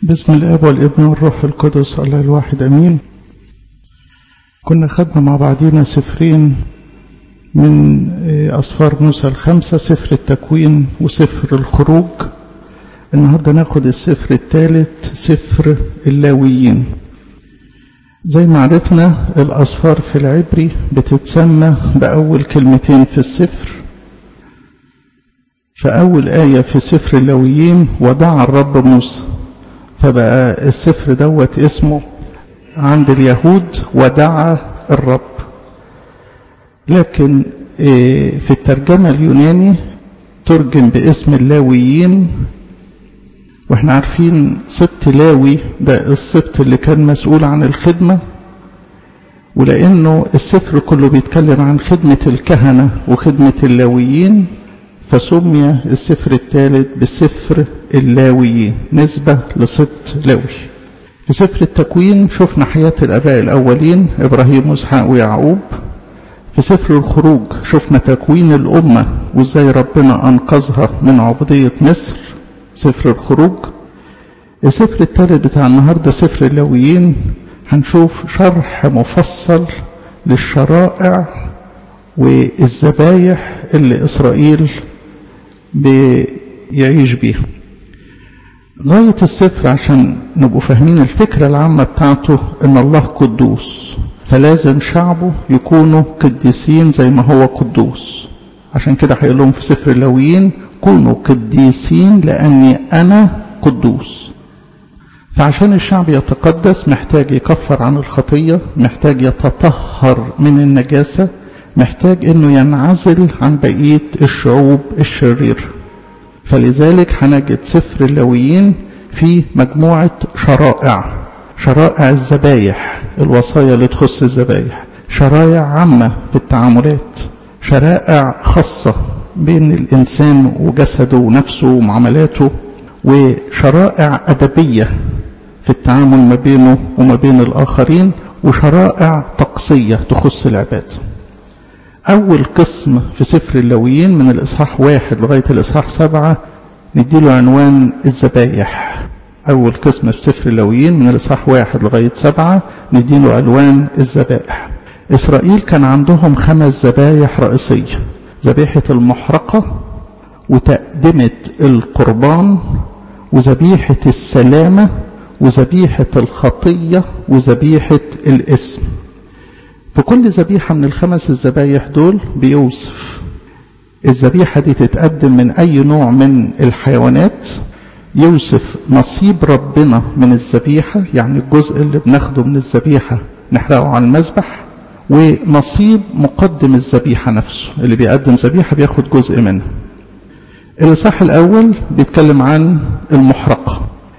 بسم الاب والابن والروح القدس الله الواحد امين كنا خدنا مع بعضينا سفرين من اسفار موسى الخمسه سفر التكوين وسفر الخروج النهارده ناخد السفر الثالث سفر اللاويين زي ما عرفنا الاسفار في العبري بتتسمى باول كلمتين في السفر فاول ايه في سفر اللاويين ودعا الرب موسى فبقى السفر دوت اسمه عند اليهود ودعا الرب لكن في الترجمة اليوناني ترجم باسم اللاويين واحنا عارفين سبت لاوي ده السبت اللي كان مسؤول عن الخدمة ولأنه السفر كله بيتكلم عن خدمة الكهنة وخدمة اللاويين فسمي السفر الثالث بسفر اللاويين نسبة لسبط لاوي في سفر التكوين شفنا حياة الآباء الأولين إبراهيم وإسحاق ويعقوب في سفر الخروج شفنا تكوين الأمة وإزاي ربنا أنقذها من عبودية مصر سفر الخروج السفر الثالث بتاع النهاردة سفر اللاويين هنشوف شرح مفصل للشرائع والذبايح اللي إسرائيل بيعيش بيها غاية السفر عشان نبقوا فاهمين الفكرة العامة بتاعته ان الله قدوس فلازم شعبه يكونوا قديسين زي ما هو قدوس عشان كده هيقول لهم في سفر اللاويين كونوا قديسين لاني انا قدوس فعشان الشعب يتقدس محتاج يكفر عن الخطية محتاج يتطهر من النجاسة محتاج انه ينعزل عن بقية الشعوب الشريرة فلذلك هنجد سفر اللاويين في مجموعة شرائع شرائع الذبايح الوصايا اللي تخص الذبايح شرائع عامة في التعاملات شرائع خاصة بين الإنسان وجسده ونفسه ومعاملاته وشرائع أدبية في التعامل ما بينه وما بين الآخرين وشرائع طقسية تخص العباد أول قسم في سفر اللاويين من الإصحاح واحد لغاية الإصحاح سبعة نديله عنوان الذبايح أول قسم في سفر اللاويين من الإصحاح واحد لغاية سبعة نديله عنوان الذبائح إسرائيل كان عندهم خمس ذبايح رئيسية ذبيحة المحرقة وتقدمة القربان وذبيحة السلامة وذبيحة الخطية وذبيحة الاسم في كل ذبيحة من الخمس الذبايح دول بيوصف الذبيحة دي تتقدم من أي نوع من الحيوانات يوصف نصيب ربنا من الذبيحة يعني الجزء اللي بناخده من الذبيحة نحرقه على المذبح ونصيب مقدم الذبيحة نفسه اللي بيقدم ذبيحة بياخد جزء منها الإصحاح الأول بيتكلم عن المحرقة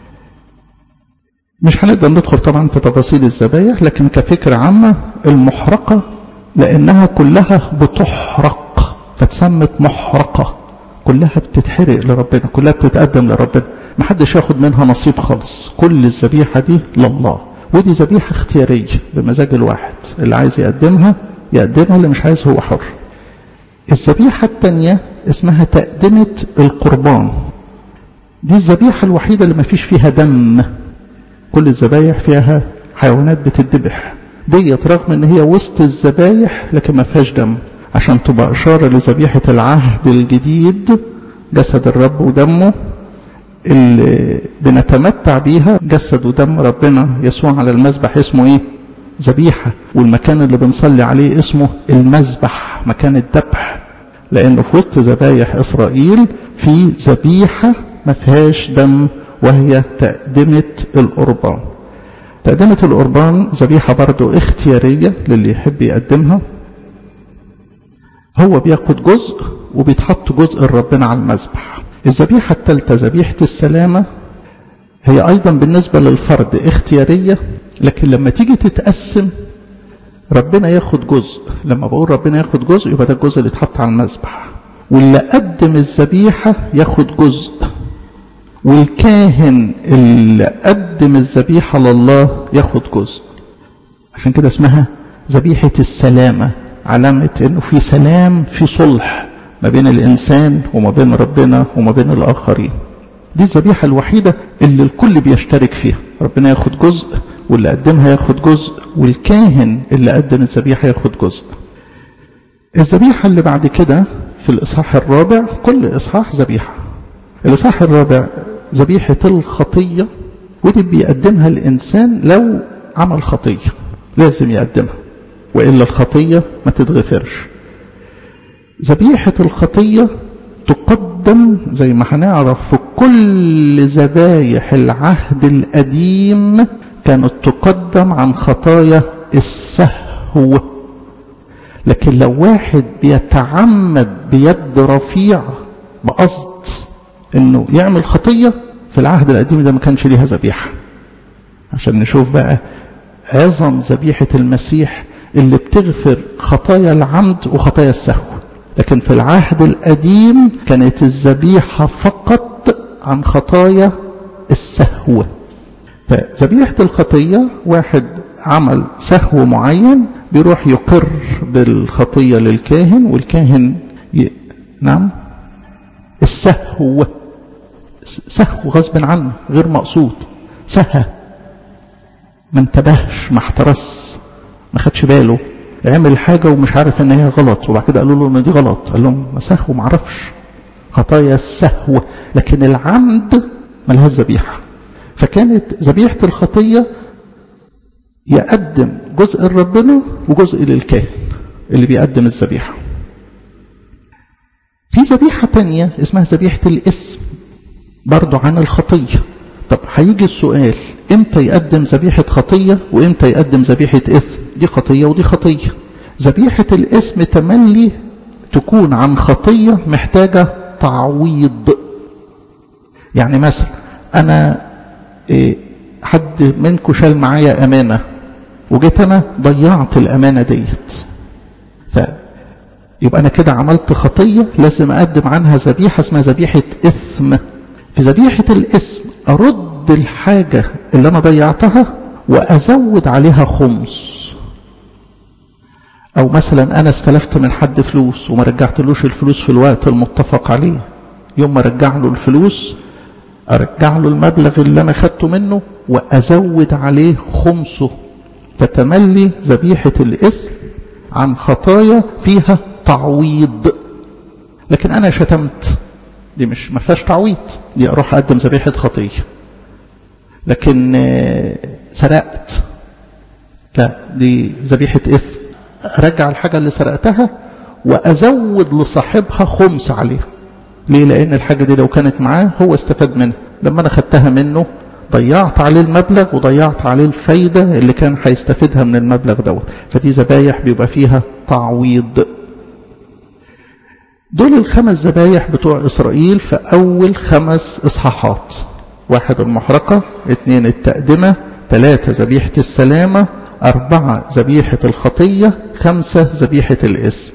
مش هنقدر ندخل طبعا في تفاصيل الذبايح لكن كفكرة عامة المحرقة لأنها كلها بتحرق فتسمت محرقة كلها بتتحرق لربنا كلها بتتقدم لربنا محدش ياخد منها نصيب خالص كل الذبيحة دي لله ودي ذبيحة اختيارية بمزاج الواحد اللي عايز يقدمها يقدمها اللي مش عايز هو حر الذبيحة التانية اسمها تقدمة القربان دي الذبيحة الوحيدة اللي ما فيش فيها دم كل الذبايح فيها حيوانات بتتذبح ديت رغم ان هي وسط الذبايح لكن ما فيهاش دم عشان تبقى اشاره لذبيحه العهد الجديد جسد الرب ودمه اللي بنتمتع بيها جسد ودم ربنا يسوع على المذبح اسمه ايه ذبيحه والمكان اللي بنصلي عليه اسمه المذبح مكان الذبح لانه في وسط ذبايح اسرائيل في ذبيحه ما فيهاش دم وهي تقدمة القربان تقدمة القربان ذبيحة برضو اختيارية للي يحب يقدمها هو بياخد جزء وبيتحط جزء لربنا على المذبح الذبيحة الثالثة ذبيحة السلامة هي أيضا بالنسبة للفرد اختيارية لكن لما تيجي تتقسم ربنا ياخد جزء لما بقول ربنا ياخد جزء يبقى ده الجزء اللي اتحط على المذبح واللي قدم الذبيحة ياخد جزء والكاهن اللي قدم الذبيحة لله ياخد جزء عشان كده اسمها ذبيحة السلامة علامة انه في سلام في صلح ما بين الانسان وما بين ربنا وما بين الاخرين دي الذبيحة الوحيدة اللي الكل بيشترك فيها ربنا ياخد جزء واللي قدمها ياخد جزء والكاهن اللي قدم الذبيحة ياخد جزء الذبيحة اللي بعد كده في الإصحاح الرابع كل إصحاح ذبيحة الإصحاح الرابع ذبيحة الخطية ودي بيقدمها الإنسان لو عمل خطية لازم يقدمها وإلا الخطية ما تتغفرش ذبيحة الخطية تقدم زي ما هنعرف في كل ذبايح العهد القديم كانت تقدم عن خطايا السهو لكن لو واحد بيتعمد بيد رفيع بقصد انه يعمل خطية في العهد القديم ده ما كانش ليها ذبيحة عشان نشوف بقى عظم ذبيحة المسيح اللي بتغفر خطايا العمد وخطايا السهو لكن في العهد القديم كانت الذبيحة فقط عن خطايا السهو فذبيحة الخطية واحد عمل سهو معين بيروح يقر بالخطية للكاهن والكاهن ي... نعم السهو سهو غصب عنه غير مقصود سهى ما انتبهش ما احترس ما خدش باله عمل حاجة ومش عارف ان هي غلط وبعد كده قالوا له ان دي غلط قال لهم ما سهو ما عرفش خطايا السهو لكن العمد ملهاش ذبيحة فكانت ذبيحة الخطية يقدم جزء لربنا وجزء للكاهن اللي بيقدم الذبيحة في ذبيحة تانية اسمها ذبيحة الاسم برضو عن الخطية طب هيجي السؤال امتى يقدم ذبيحة خطية وامتى يقدم ذبيحة اثم دي خطية ودي خطية ذبيحة الاسم تملي تكون عن خطية محتاجة تعويض يعني مثلا انا إيه حد منكم شال معايا امانة وجيت انا ضيعت الامانة ديت ف يبقى انا كده عملت خطية لازم اقدم عنها ذبيحة اسمها ذبيحة اثم في ذبيحة الاسم ارد الحاجة اللي انا ضيعتها وازود عليها خمس او مثلا انا استلفت من حد فلوس وما رجعتلوش الفلوس في الوقت المتفق عليه يوم ما رجع له الفلوس ارجع له المبلغ اللي انا خدته منه وازود عليه خمسه فتملي ذبيحة الاسم عن خطايا فيها تعويض لكن انا شتمت دي مش ما فيهاش تعويض دي اروح اقدم ذبيحة خطية لكن سرقت لا دي ذبيحة اثم ارجع الحاجة اللي سرقتها وازود لصاحبها خمس عليها ليه لان الحاجة دي لو كانت معاه هو استفاد منها لما انا خدتها منه ضيعت عليه المبلغ وضيعت عليه الفايدة اللي كان هيستفيدها من المبلغ دوت فدي ذبايح بيبقى فيها تعويض دول الخمس ذبايح بتوع إسرائيل في أول خمس إصحاحات واحد المحرقة اثنين التقدمة ثلاثة ذبيحة السلامة أربعة ذبيحة الخطية خمسة ذبيحة الاسم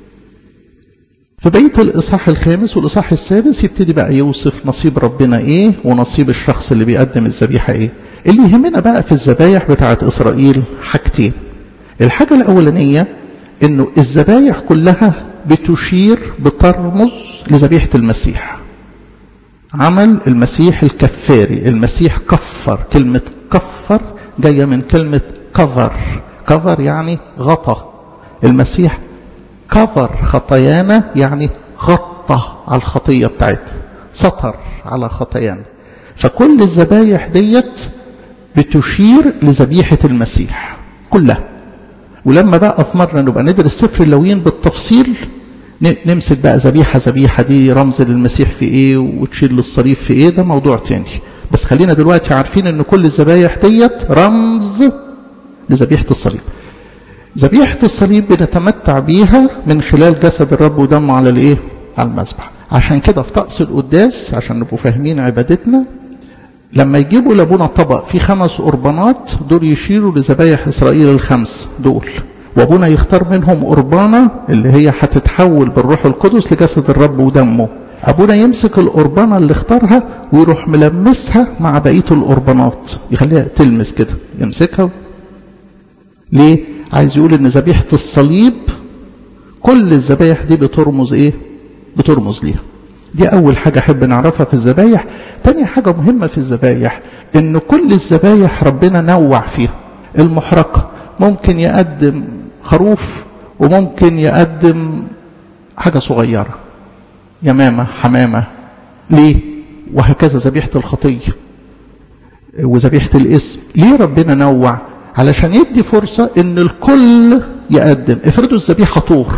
في بقية الإصحاح الخامس والإصحاح السادس يبتدي بقى يوصف نصيب ربنا إيه ونصيب الشخص اللي بيقدم الذبيحة إيه اللي يهمنا بقى في الذبايح بتاعة إسرائيل حاجتين الحاجة الأولانية إنه الذبايح كلها بتشير بترمز لذبيحة المسيح عمل المسيح الكفاري المسيح كفر كلمة كفر جاية من كلمة كفر كفر يعني غطى المسيح كفر خطايانا يعني غطى على الخطية بتاعتنا سطر على خطايانا فكل الذبايح ديت بتشير لذبيحة المسيح كلها ولما بقى في مرة نبقى ندرس سفر اللويين بالتفصيل نمسك بقى ذبيحة ذبيحة دي رمز للمسيح في ايه وتشيل للصليب في ايه ده موضوع تاني بس خلينا دلوقتي عارفين ان كل الذبايح ديت رمز لذبيحة الصليب ذبيحة الصليب بنتمتع بيها من خلال جسد الرب ودمه على الايه على المذبح عشان كده في طقس القداس عشان نبقوا فاهمين عبادتنا لما يجيبوا لابونا طبق فيه خمس قربانات دول يشيروا لذبايح اسرائيل الخمس دول وابونا يختار منهم قربانه اللي هي هتتحول بالروح القدس لجسد الرب ودمه ابونا يمسك القربانه اللي اختارها ويروح ملمسها مع بقيه القربانات يخليها تلمس كده يمسكها ليه عايز يقول ان ذبيحه الصليب كل الذبايح دي بترمز ايه بترمز ليها دي أول حاجة أحب نعرفها في الذبايح تاني حاجة مهمة في الذبايح إن كل الذبايح ربنا نوع فيها المحرقة ممكن يقدم خروف وممكن يقدم حاجة صغيرة يمامة حمامة ليه وهكذا ذبيحة الخطية وذبيحة الاسم ليه ربنا نوع علشان يدي فرصة ان الكل يقدم افرضوا الذبيحة طور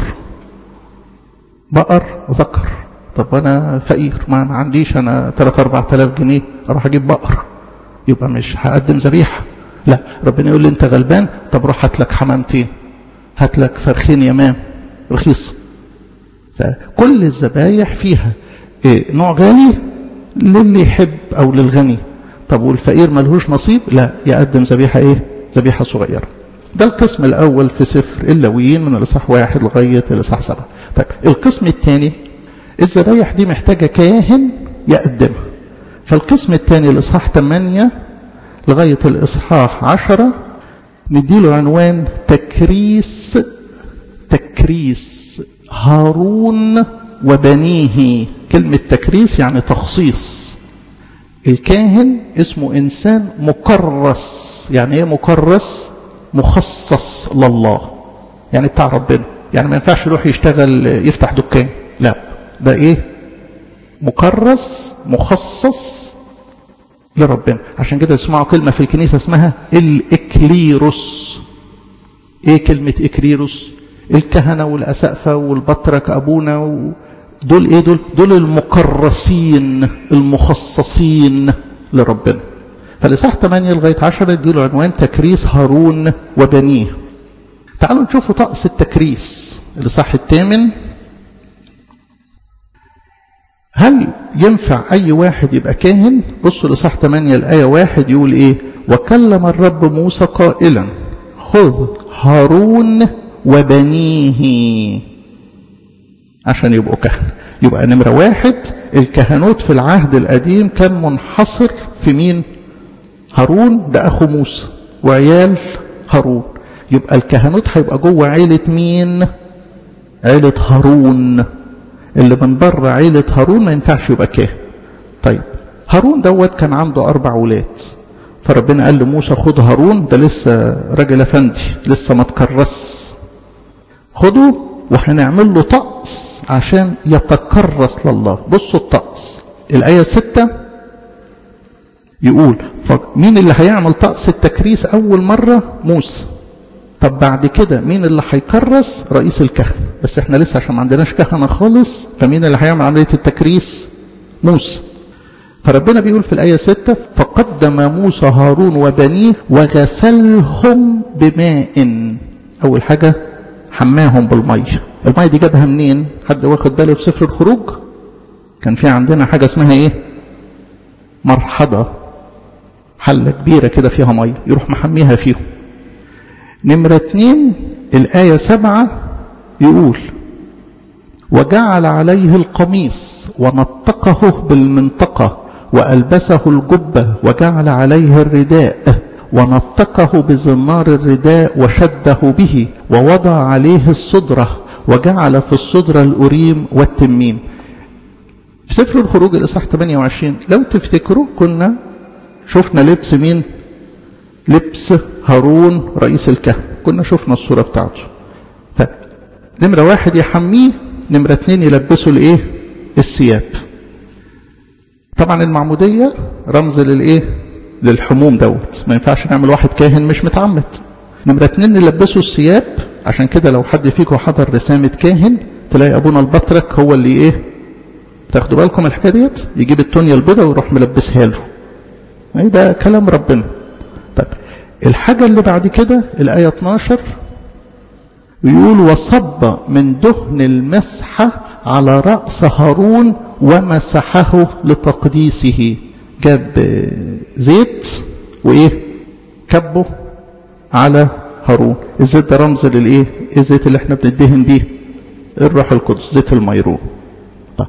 بقر ذكر طب انا فقير ما عنديش انا 3 4000 جنيه اروح اجيب بقر يبقى مش هقدم ذبيحه لا ربنا يقول لي انت غلبان طب روح هات لك حمامتين هات لك فرخين يمام رخيص فكل الذبايح فيها إيه نوع غالي للي يحب او للغني طب والفقير ملهوش نصيب لا يقدم ذبيحه ايه ذبيحه صغيره ده القسم الاول في سفر اللاويين من الاصحاح واحد لغايه الاصحاح سبعه طيب القسم الثاني الذبايح دي محتاجه كاهن يقدمها فالقسم الثاني الاصحاح 8 لغايه الاصحاح 10 نديله عنوان تكريس تكريس هارون وبنيه كلمة تكريس يعني تخصيص الكاهن اسمه إنسان مكرس يعني إيه مكرس مخصص لله يعني بتاع ربنا يعني ما ينفعش يروح يشتغل يفتح دكان لا ده إيه مكرس مخصص لربنا عشان كده تسمعوا كلمة في الكنيسة اسمها الإكليروس إيه كلمة إكليروس الكهنة والأسقفة والبطرك أبونا و... دول إيه دول دول المكرسين المخصصين لربنا فالإصحاح 8 لغاية 10 يديله عنوان تكريس هارون وبنيه تعالوا نشوفوا طقس التكريس الإصحاح الثامن هل ينفع أي واحد يبقى كاهن بصوا لصح 8 الآية واحد يقول إيه وكلم الرب موسى قائلا خذ هارون وبنيه عشان يبقوا كهنة يبقى نمرة واحد الكهنوت في العهد القديم كان منحصر في مين هارون ده أخو موسى وعيال هارون يبقى الكهنوت هيبقى جوه عيلة مين عيلة هارون اللي من بره عيلة هارون ما ينفعش يبقى كاهن طيب هارون دوت كان عنده أربع ولاد فربنا قال لموسى خد هارون ده لسه راجل أفندي لسه ما تكرس خده وهنعمل له طقس عشان يتكرس لله بصوا الطقس الآية ستة يقول مين اللي هيعمل طقس التكريس أول مرة موسى طب بعد كده مين اللي هيكرس رئيس الكهنة بس احنا لسه عشان ما عندناش كهنة خالص فمين اللي هيعمل عملية التكريس موسى فربنا بيقول في الآية 6 فقدم موسى هارون وبنيه وغسلهم بماء أول حاجة حماهم بالمية المية دي جابها منين حد واخد باله في سفر الخروج كان في عندنا حاجة اسمها ايه مرحضة حلة كبيرة كده فيها مية يروح محميها فيهم نمرة اتنين الآية سبعة يقول وجعل عليه القميص ونطقه بالمنطقة وألبسه الجبة وجعل عليه الرداء ونطقه بزنار الرداء وشده به ووضع عليه الصدرة وجعل في الصدرة الأريم والتميم في سفر الخروج الإصحاح 28 لو تفتكروا كنا شفنا لبس مين لبس هارون رئيس الكهنة كنا شفنا الصورة بتاعته فنمرة واحد يحميه نمرة اتنين يلبسه الايه الثياب طبعا المعمودية رمز للايه للحموم دوت ما ينفعش نعمل واحد كاهن مش متعمد نمرة اتنين نلبسه الثياب عشان كده لو حد فيكم حضر رسامة كاهن تلاقي ابونا البطرك هو اللي ايه تاخدوا بالكم الحكايه ديت يجيب التونيا البيضاء ويروح ملبسها له ايه ده كلام ربنا طيب الحاجة اللي بعد كده الآية 12 يقول وصب من دهن المسحة على رأس هارون ومسحه لتقديسه جاب زيت وإيه كبه على هارون الزيت ده رمز للإيه الزيت اللي احنا بندهن بيه الروح القدس زيت الميرون طيب.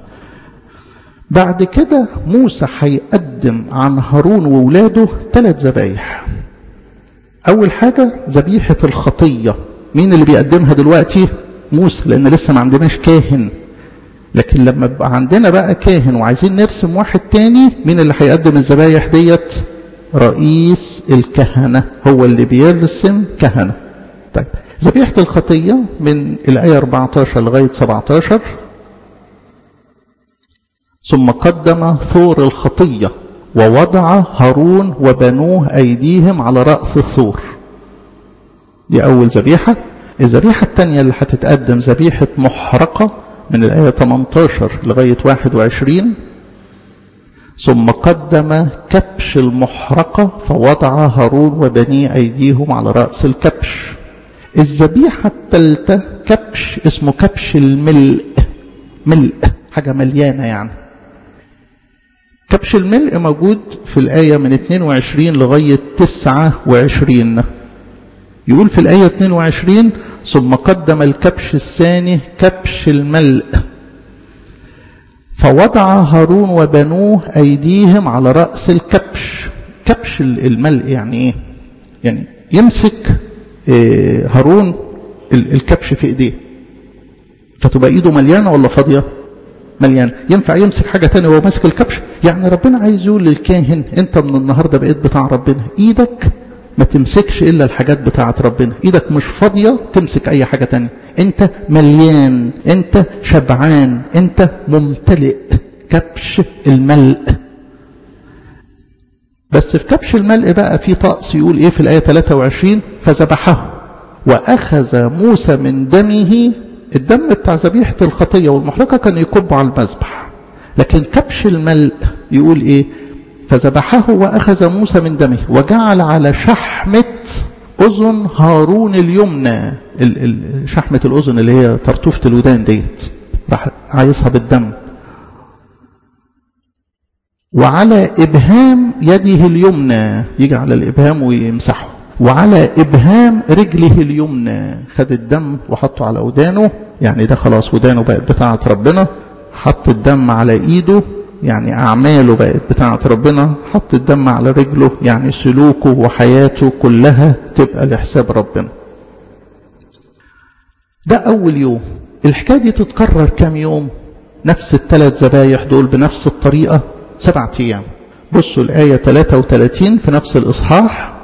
بعد كده موسى هيقدم عن هارون وولاده ثلاث ذبايح أول حاجة ذبيحة الخطية مين اللي بيقدمها دلوقتي موسى لأن لسه ما عندناش كاهن لكن لما يبقى عندنا بقى كاهن وعايزين نرسم واحد تاني مين اللي هيقدم الذبايح ديت رئيس الكهنة هو اللي بيرسم كهنة طيب ذبيحة الخطية من الآية 14 لغاية 17 ثم قدم ثور الخطية ووضع هارون وبنوه أيديهم على رأس الثور دي أول ذبيحة الذبيحة الثانية اللي هتتقدم ذبيحة محرقة من الآية 18 لغاية 21 ثم قدم كبش المحرقة فوضع هارون وبنيه أيديهم على رأس الكبش الذبيحة الثالثة كبش اسمه كبش الملء ملء حاجة مليانة يعني كبش الملء موجود في الآية من 22 لغاية 29 يقول في الآية 22 ثم قدم الكبش الثاني كبش الملء فوضع هارون وبنوه أيديهم على رأس الكبش كبش الملء يعني إيه يعني يمسك هارون الكبش في إيديه فتبقى إيده مليانة ولا فاضية مليان ينفع يمسك حاجة تانية وهو ماسك الكبش يعني ربنا عايز يقول للكاهن انت من النهاردة بقيت بتاع ربنا ايدك ما تمسكش الا الحاجات بتاعت ربنا ايدك مش فاضية تمسك اي حاجة تانية انت مليان انت شبعان انت ممتلئ كبش الملء بس في كبش الملء بقى في طقس يقول ايه في الآية 23 فذبحه وأخذ موسى من دمه الدم بتاع ذبيحة الخطية والمحرقة كان يكب على المذبح لكن كبش الملء يقول ايه فذبحه وأخذ موسى من دمه وجعل على شحمة أذن هارون اليمنى شحمة الأذن اللي هي طرطوفة الودان ديت راح عايزها بالدم وعلى إبهام يده اليمنى يجي على الإبهام ويمسحه وعلى إبهام رجله اليمنى خد الدم وحطه على ودانه يعني ده خلاص ودانه بقت بتاعة ربنا حط الدم على إيده يعني أعماله بقت بتاعة ربنا حط الدم على رجله يعني سلوكه وحياته كلها تبقى لحساب ربنا ده أول يوم الحكاية دي تتكرر كام يوم نفس الثلاث ذبايح دول بنفس الطريقة سبعة أيام بصوا الآية 33 في نفس الإصحاح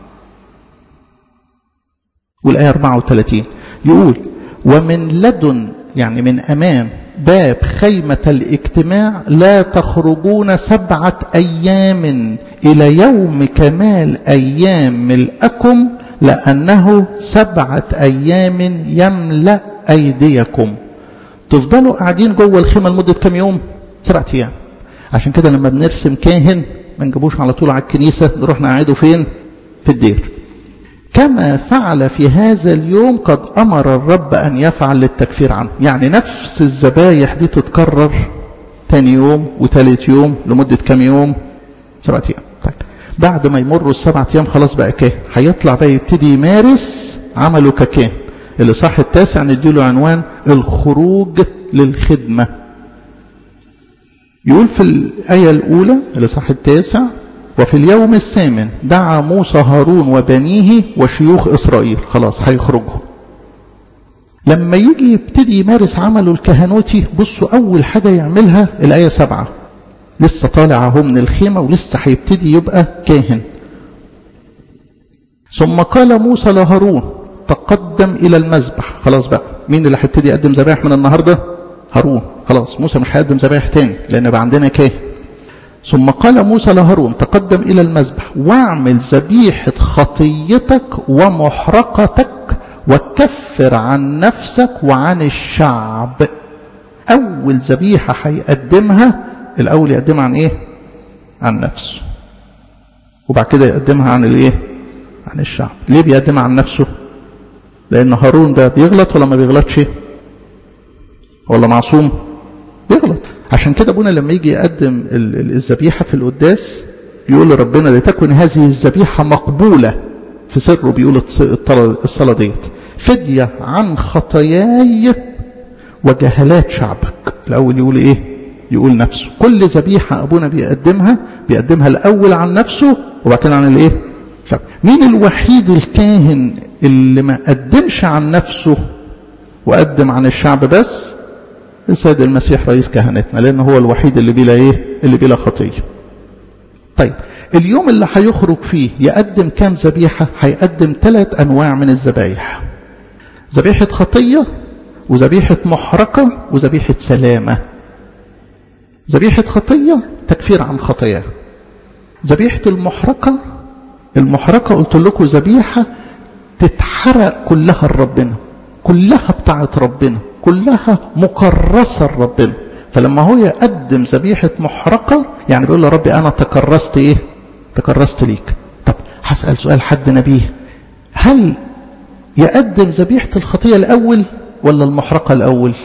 والآية 34 يقول ومن لدن يعني من أمام باب خيمة الاجتماع لا تخرجون سبعة أيام إلى يوم كمال أيام ملأكم لأنه سبعة أيام يملأ أيديكم تفضلوا قاعدين جوه الخيمة لمدة كم يوم سبعة أيام عشان كده لما بنرسم كاهن ما نجيبوش على طول على الكنيسة نروح نقعده فين في الدير كما فعل في هذا اليوم قد أمر الرب أن يفعل للتكفير عنه يعني نفس الذبايح دي تتكرر تاني يوم وتالت يوم لمدة كم يوم سبعة أيام طيب بعد ما يمروا السبعة أيام خلاص بقى كاهن هيطلع بقى يبتدي يمارس عمله ككاهن الإصحاح التاسع نديله عنوان الخروج للخدمة يقول في الآية الأولى الإصحاح التاسع وفي اليوم الثامن دعا موسى هارون وبنيه وشيوخ إسرائيل خلاص هيخرجوا لما يجي يبتدي يمارس عمله الكهنوتي بصوا أول حاجة يعملها الآية سبعة لسه طالع اهو من الخيمة ولسه هيبتدي يبقى كاهن ثم قال موسى لهارون تقدم إلى المذبح خلاص بقى مين اللي هيبتدي يقدم ذبائح من النهاردة هارون خلاص موسى مش هيقدم ذبائح تاني لأن بقى عندنا كاهن ثم قال موسى لهارون تقدم إلى المذبح واعمل ذبيحة خطيتك ومحرقتك وكفر عن نفسك وعن الشعب أول ذبيحة هيقدمها الأول يقدمها عن إيه؟ عن نفسه وبعد كده يقدمها عن الإيه؟ عن الشعب ليه بيقدمها عن نفسه؟ لأن هارون ده بيغلط ولا ما بيغلطش؟ ولا معصوم؟ بيغلط عشان كده ابونا لما يجي يقدم الذبيحه في القداس يقول لربنا لتكن هذه الذبيحه مقبوله في سره بيقول الصلاه ديت فديه عن خطاياي وجهلات شعبك الاول يقول ايه يقول نفسه كل ذبيحه ابونا بيقدمها بيقدمها الاول عن نفسه وبعد كده عن الايه شعب. مين الوحيد الكاهن اللي ما قدمش عن نفسه وقدم عن الشعب بس السيد المسيح رئيس كهنتنا لأن هو الوحيد اللي بلا إيه اللي بلا خطية طيب اليوم اللي هيخرج فيه يقدم كام ذبيحة هيقدم ثلاث أنواع من الذبايح ذبيحة خطية وذبيحة محرقة وذبيحة سلامة ذبيحة خطية تكفير عن خطاياه ذبيحة المحرقة المحرقة قلت لكم ذبيحة تتحرق كلها لربنا كلها بتاعت ربنا كلها مكرسة لربنا فلما هو يقدم ذبيحة محرقة يعني بيقول له ربي أنا تكرست إيه تكرست ليك طب هسأل سؤال حد نبيه هل يقدم ذبيحة الخطية الأول ولا المحرقة الأول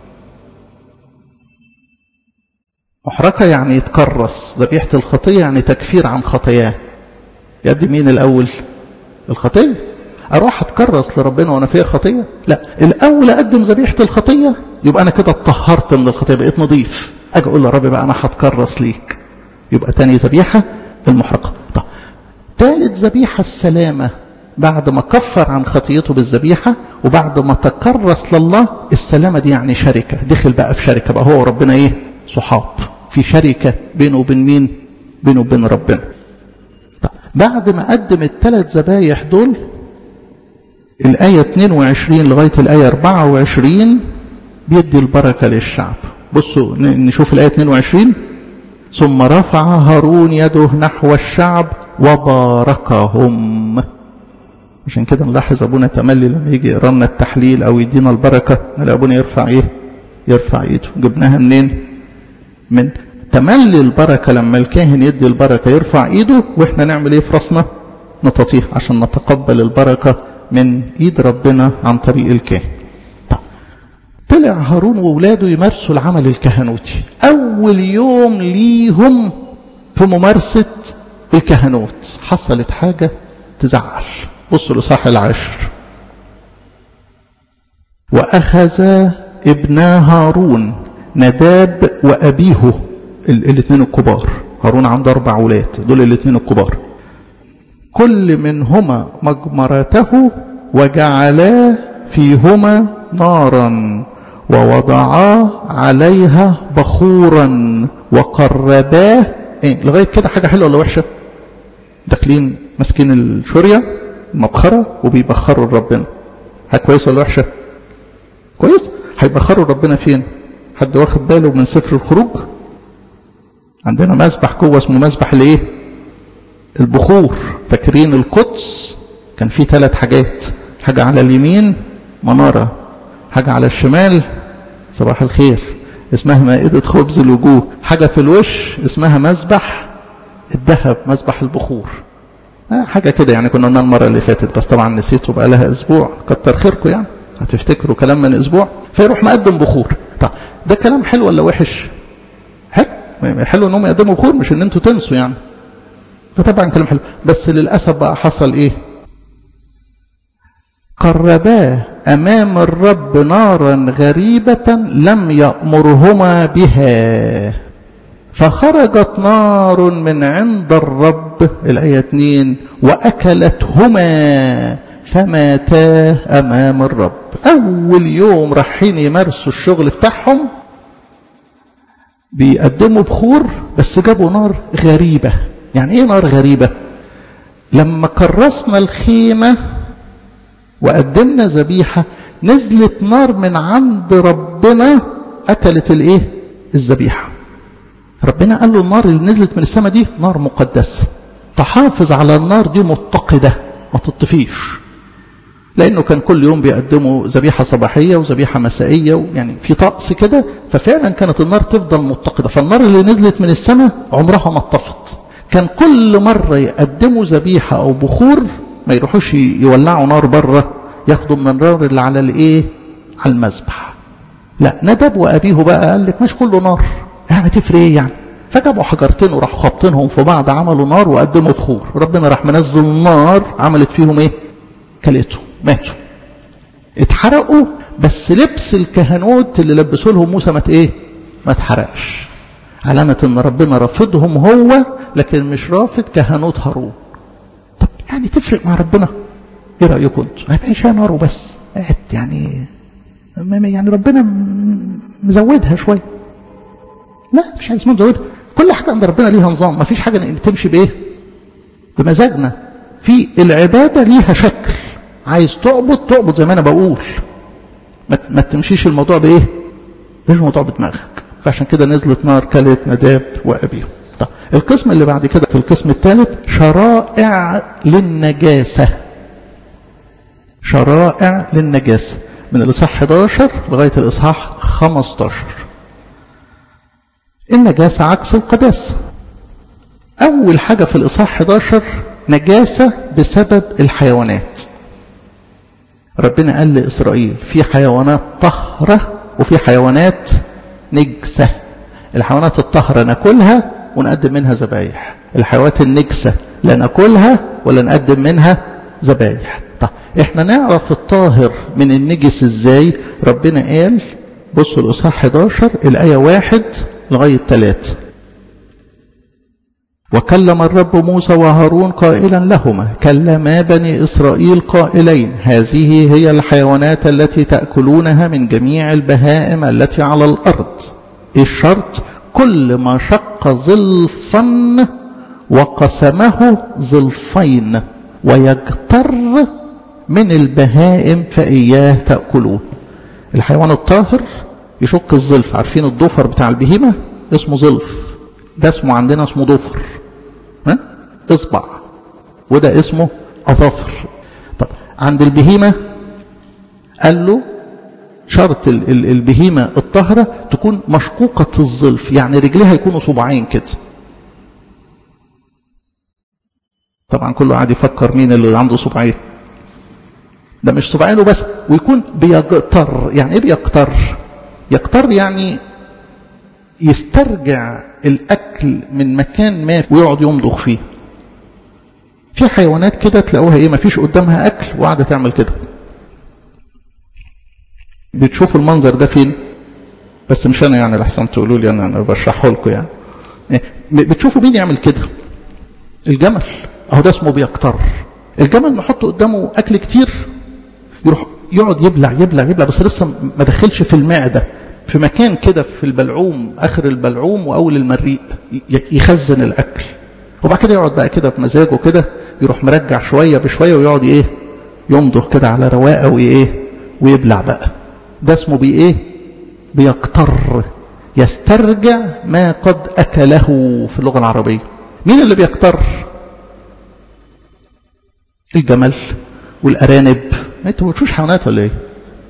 محرقة يعني يتكرس ذبيحة الخطية يعني تكفير عن خطاياه يقدم مين الأول الخطية أروح أتكرس لربنا وأنا فيها خطية لا الأول أقدم ذبيحة الخطية يبقى أنا كده اتطهرت من الخطية بقيت نظيف أجي أقول لرب بقى أنا هتكرس ليك يبقى تاني ذبيحة المحرقة طب ثالث ذبيحة السلامة بعد ما كفر عن خطيته بالذبيحة وبعد ما تكرس لله السلامة دي يعني شركة دخل بقى في شركة بقى هو وربنا ايه صحاب في شركة بينه وبين مين بينه وبين ربنا طب بعد ما قدم الثلاث ذبايح دول الآية 22 لغاية الآية 24 بيدي البركة للشعب بصوا نشوف الآية 22 ثم رفع هارون يده نحو الشعب وباركهم عشان كده نلاحظ ابونا تملي لما يجي يقرا لنا التحليل او يدينا البركه نلاقي ابونا يرفع ايه؟ يرفع ايده، جبناها منين؟ من تملي البركه لما الكاهن يدي البركه يرفع ايده واحنا نعمل ايه في راسنا؟ نتطيح عشان نتقبل البركه من ايد ربنا عن طريق الكاهن. طب طلع هارون واولاده يمارسوا العمل الكهنوتي، اول يوم ليهم في ممارسه الكهنوت حصلت حاجه تزعل. بصوا لصح العشر وأخذ ابنا هارون نداب وأبيه الاثنين الكبار هارون عنده أربع أولاد دول الاثنين الكبار كل منهما مجمرته وجعلا فيهما نارا ووضعا عليها بخورا وقرباه ايه لغايه كده حاجه حلوه ولا وحشه داخلين ماسكين الشوريه المبخرة وبيبخروا لربنا حاجة كويسة ولا وحشة كويس هيبخروا ربنا فين حد واخد باله من سفر الخروج عندنا مسبح جوه اسمه مسبح الايه البخور فاكرين القدس كان فيه ثلاث حاجات حاجة على اليمين منارة حاجة على الشمال صباح الخير اسمها مائدة خبز الوجوه حاجة في الوش اسمها مسبح الذهب مسبح البخور حاجة كده يعني كنا قلنا المرة اللي فاتت بس طبعا نسيته بقى لها أسبوع كتر خيركم يعني هتفتكروا كلام من أسبوع فيروح مقدم بخور طب ده كلام حلو ولا وحش؟ حلو حلو إنهم يقدموا بخور مش إن أنتوا تنسوا يعني فطبعا كلام حلو بس للأسف بقى حصل إيه؟ قرباه أمام الرب نارا غريبة لم يأمرهما بها فخرجت نار من عند الرب الآية 2 وأكلتهما فماتا أمام الرب أول يوم رايحين يمارسوا الشغل بتاعهم بيقدموا بخور بس جابوا نار غريبة يعني ايه نار غريبة لما كرسنا الخيمة وقدمنا ذبيحة نزلت نار من عند ربنا أكلت الايه الذبيحه ربنا قال له النار اللي نزلت من السماء دي نار مقدسة تحافظ على النار دي متقدة ما تطفيش لأنه كان كل يوم بيقدموا ذبيحة صباحية وذبيحة مسائية يعني في طقس كده ففعلا كانت النار تفضل متقدة فالنار اللي نزلت من السماء عمرها ما اتطفت كان كل مرة يقدموا ذبيحة أو بخور ما يروحوش يولعوا نار بره ياخدوا من النار اللي على الايه على المذبح لا ندب وأبيه بقى قال لك مش كله نار يعني تفرق ايه يعني فجابوا حجرتين وراحوا خابطينهم في بعض عملوا نار وقدموا بخور ربنا راح منزل النار عملت فيهم ايه كلتهم ماتوا اتحرقوا بس لبس الكهنوت اللي لبسوا لهم موسى مات ايه ما اتحرقش علامة ان ربنا رافضهم هو لكن مش رافض كهنوت هارون طب يعني تفرق مع ربنا ايه رأيكم انتوا هيبقى نار وبس قاعد يعني يعني ربنا مزودها شويه لا مفيش حاجه اسمها مزودها كل حاجه عند ربنا ليها نظام مفيش حاجه تمشي بايه بمزاجنا في العباده ليها شكل عايز تعبد تعبد زي ما انا بقول ما تمشيش الموضوع بايه مش الموضوع بدماغك فعشان كده نزلت نار كلت نداب وابيهم طب القسم اللي بعد كده في القسم الثالث شرائع للنجاسه شرائع للنجاسه من الاصحاح 11 لغايه الاصحاح 15 النجاسه عكس القداسه اول حاجه في الاصحاح 11 نجاسه بسبب الحيوانات ربنا قال لإسرائيل في حيوانات طهرة وفي حيوانات نجسة الحيوانات الطهرة ناكلها ونقدم منها ذبايح الحيوانات النجسة لا ناكلها ولا نقدم منها ذبايح طب احنا نعرف الطاهر من النجس ازاي ربنا قال بصوا الإصحاح 11 الآية واحد لغاية ثلاثة وكلم الرب موسى وهارون قائلا لهما كلما بني إسرائيل قائلين هذه هي الحيوانات التي تأكلونها من جميع البهائم التي على الأرض الشرط كل ما شق ظلفا وقسمه ظلفين ويجتر من البهائم فإياه تأكلون الحيوان الطاهر يشق الظلف عارفين الضفر بتاع البهيمة اسمه ظلف ده اسمه عندنا اسمه ضفر ها اصبع وده اسمه اظافر طب عند البهيمه قال له شرط البهيمه الطاهره تكون مشقوقه الظلف يعني رجليها يكونوا صباعين كده طبعا كله قاعد يفكر مين اللي عنده صباعين ده مش صباعين وبس ويكون بيقتر يعني ايه بيقتر يقتر يعني يسترجع الأكل من مكان ما ويقعد يمضغ فيه في حيوانات كده تلاقوها ايه مفيش قدامها أكل وقاعدة تعمل كده بتشوفوا المنظر ده فين بس مش أنا يعني لحسن تقولوا لي أنا, أنا بشرحه لكم يعني بتشوفوا مين يعمل كده الجمل أهو ده اسمه بيقتر الجمل نحط قدامه أكل كتير يروح يقعد يبلع يبلع يبلع بس لسه ما دخلش في المعدة في مكان كده في البلعوم اخر البلعوم واول المريء يخزن الاكل وبعد كده يقعد بقى كده بمزاجه كده يروح مرجع شويه بشويه ويقعد ايه يمضغ كده على رواقه وايه ويبلع بقى ده اسمه بي ايه بيقتر يسترجع ما قد اكله في اللغه العربيه مين اللي بيقتر الجمل والارانب انتوا ما بتشوفوش حيوانات ولا ايه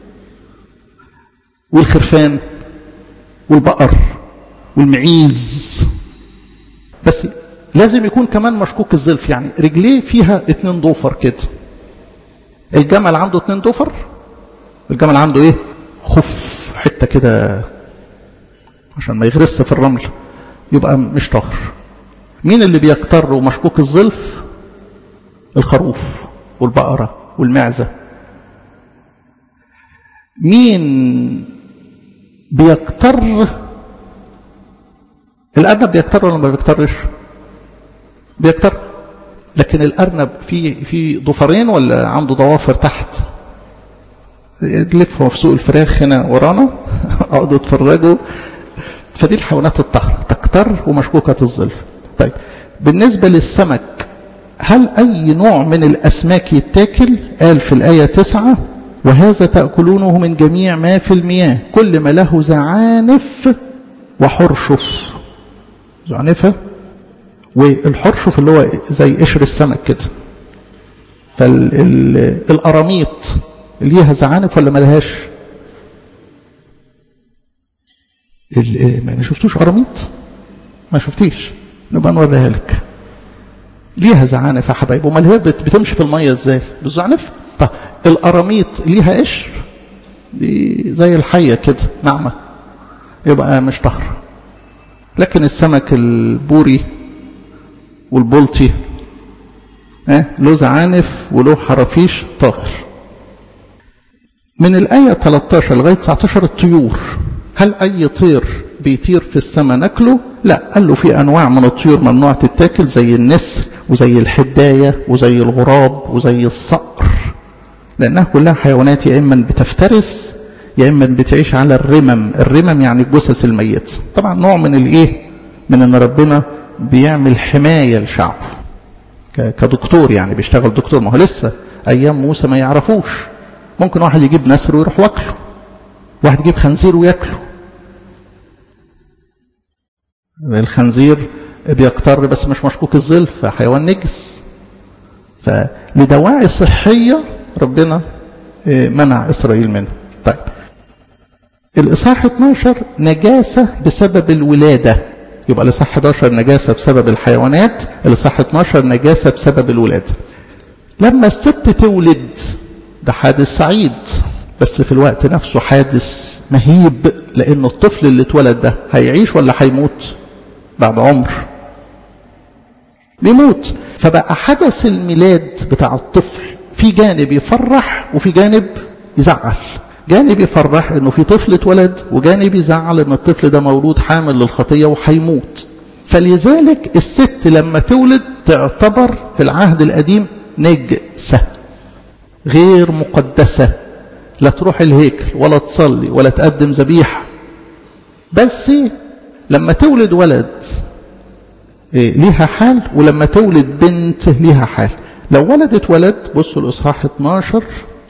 والخرفان والبقر والمعيز بس لازم يكون كمان مشكوك الظلف يعني رجليه فيها اتنين ضفر كده الجمل عنده اتنين ضفر الجمل عنده ايه خف حته كده عشان ما يغرس في الرمل يبقى مش طاهر مين اللي بيقتر ومشكوك الظلف الخروف والبقره والمعزه مين بيكتر الأرنب بيكتر ولا ما بيكترش بيكتر لكن الأرنب في في ضفرين ولا عنده ضوافر تحت لفوا في سوق الفراخ هنا ورانا اقعدوا اتفرجوا فدي الحيوانات الطاهرة تكتر ومشكوكة الظلف طيب بالنسبة للسمك هل أي نوع من الأسماك يتاكل قال في الآية تسعة وهذا تأكلونه من جميع ما في المياه كل ما له زعانف وحرشف زعنفة والحرشف اللي هو زي قشر السمك كده فالقراميط ليها زعانف ولا ما لهاش ما شفتوش قراميط ما شفتيش نبقى نوريها لك ليها زعانف يا حبايب امال هي بتمشي في الميه ازاي بالزعنف طب القراميط ليها قشر دي زي الحيه كده ناعمه يبقى مش طهر لكن السمك البوري والبلطي اه له زعانف وله حرافيش طاهر من الآية 13 لغاية 19 الطيور هل أي طير بيطير في السماء ناكله؟ لا قال له في أنواع من الطيور ممنوع تتاكل زي النسر وزي الحداية وزي الغراب وزي الصقر لأنها كلها حيوانات يا إما بتفترس يا إما بتعيش على الرمم الرمم يعني الجثث الميتة طبعا نوع من الإيه من أن ربنا بيعمل حماية لشعبه كدكتور يعني بيشتغل دكتور ما هو لسه أيام موسى ما يعرفوش ممكن واحد يجيب نسر ويروح واكله واحد يجيب خنزير وياكله الخنزير بيقتر بس مش مشكوك الظلف حيوان نجس فلدواعي صحية ربنا منع إسرائيل منه طيب الإصحاح 12 نجاسة بسبب الولادة يبقى الإصحاح 11 نجاسة بسبب الحيوانات الإصحاح 12 نجاسة بسبب الولادة لما الست تولد ده حادث سعيد بس في الوقت نفسه حادث مهيب لأن الطفل اللي اتولد ده هيعيش ولا هيموت بعد عمر بيموت فبقى حدث الميلاد بتاع الطفل في جانب يفرح وفي جانب يزعل جانب يفرح انه في طفل اتولد وجانب يزعل ان الطفل ده مولود حامل للخطيه وهيموت فلذلك الست لما تولد تعتبر في العهد القديم نجسه غير مقدسه لا تروح الهيكل ولا تصلي ولا تقدم ذبيحه بس لما تولد ولد ليها حال ولما تولد بنت ليها حال لو ولدت ولد بصوا الإصحاح 12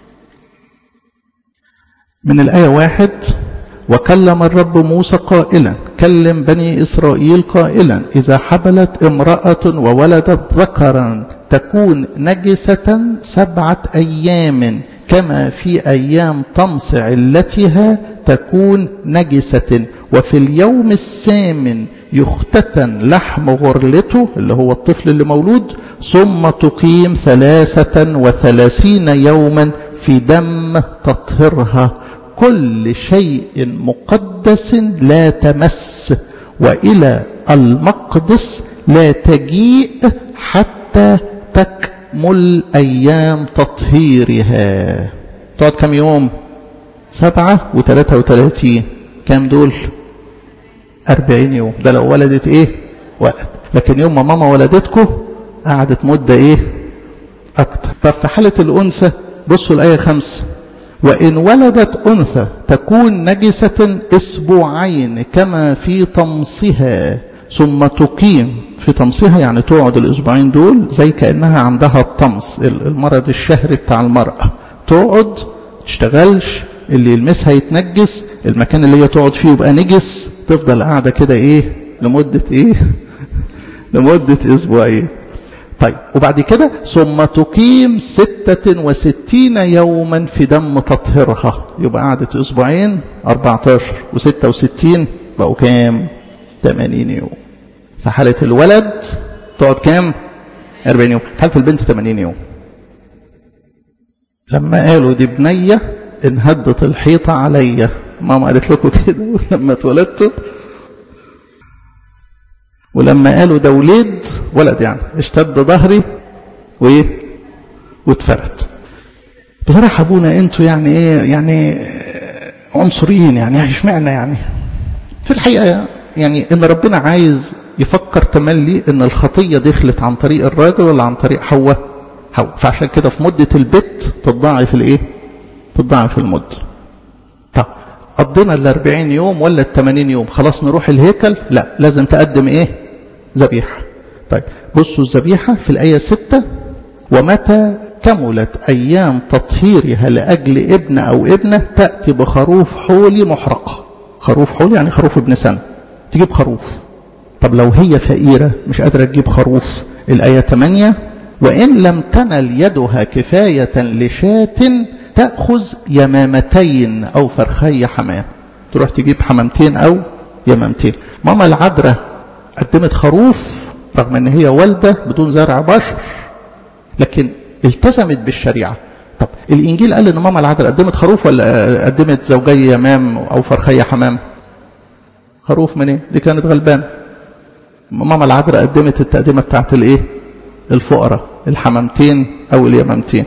من الآية واحد وكلم الرب موسى قائلا كلم بني إسرائيل قائلا إذا حبلت امرأة وولدت ذكرا تكون نجسة سبعة أيام كما في أيام طمس علتها تكون نجسة وفي اليوم الثامن يختتن لحم غرلته اللي هو الطفل اللي مولود ثم تقيم ثلاثة وثلاثين يوما في دم تطهرها كل شيء مقدس لا تمس وإلى المقدس لا تجيء حتى تكمل أيام تطهيرها تقعد كم يوم سبعة وثلاثة وثلاثين كام دول أربعين يوم ده لو ولدت إيه ولد لكن يوم ما ماما ولدتكم قعدت مدة إيه أكتر طب في حالة الأنثى بصوا الآية خمسة وإن ولدت أنثى تكون نجسة أسبوعين كما في طمسها ثم تقيم في طمسها يعني تقعد الأسبوعين دول زي كأنها عندها الطمس المرض الشهري بتاع المرأة تقعد تشتغلش اللي يلمسها يتنجس المكان اللي هي تقعد فيه يبقى نجس تفضل قاعدة كده ايه لمدة ايه لمدة اسبوعين طيب وبعد كده ثم تقيم ستة وستين يوما في دم تطهيرها يبقى قعدت اسبوعين 14 وستة وستين بقوا كام 80 يوم في حالة الولد تقعد كام 40 يوم في حالة البنت 80 يوم لما قالوا دي بنيه انهدت الحيطة عليا ماما قالت لكم كده لما اتولدتوا ولما قالوا ده وليد ولد يعني اشتد ظهري وايه واتفرد بصراحة ابونا انتوا يعني ايه يعني عنصريين يعني اشمعنى يعني في الحقيقة يعني ان ربنا عايز يفكر تملي ان الخطية دخلت عن طريق الراجل ولا عن طريق حواء حواء فعشان كده في مدة البت تتضاعف الايه تتضاعف المدة طب قضينا ال 40 يوم ولا ال 80 يوم خلاص نروح الهيكل لا لازم تقدم ايه ذبيحة طيب بصوا الذبيحة في الآية 6 ومتى كملت أيام تطهيرها لأجل ابن أو ابنة تأتي بخروف حولي محرقة خروف حولي يعني خروف ابن سنة تجيب خروف طب لو هي فقيرة مش قادرة تجيب خروف الآية 8 وإن لم تنل يدها كفاية لشاة تأخذ يمامتين أو فرخي حمام تروح تجيب حمامتين أو يمامتين ماما العذراء قدمت خروف رغم ان هي والدة بدون زرع بشر لكن التزمت بالشريعة طب الإنجيل قال إن ماما العذراء قدمت خروف ولا قدمت زوجي يمام أو فرخي حمام خروف من ايه دي كانت غلبانة ماما العذراء قدمت التقدمة بتاعت الايه الفقراء الحمامتين أو اليمامتين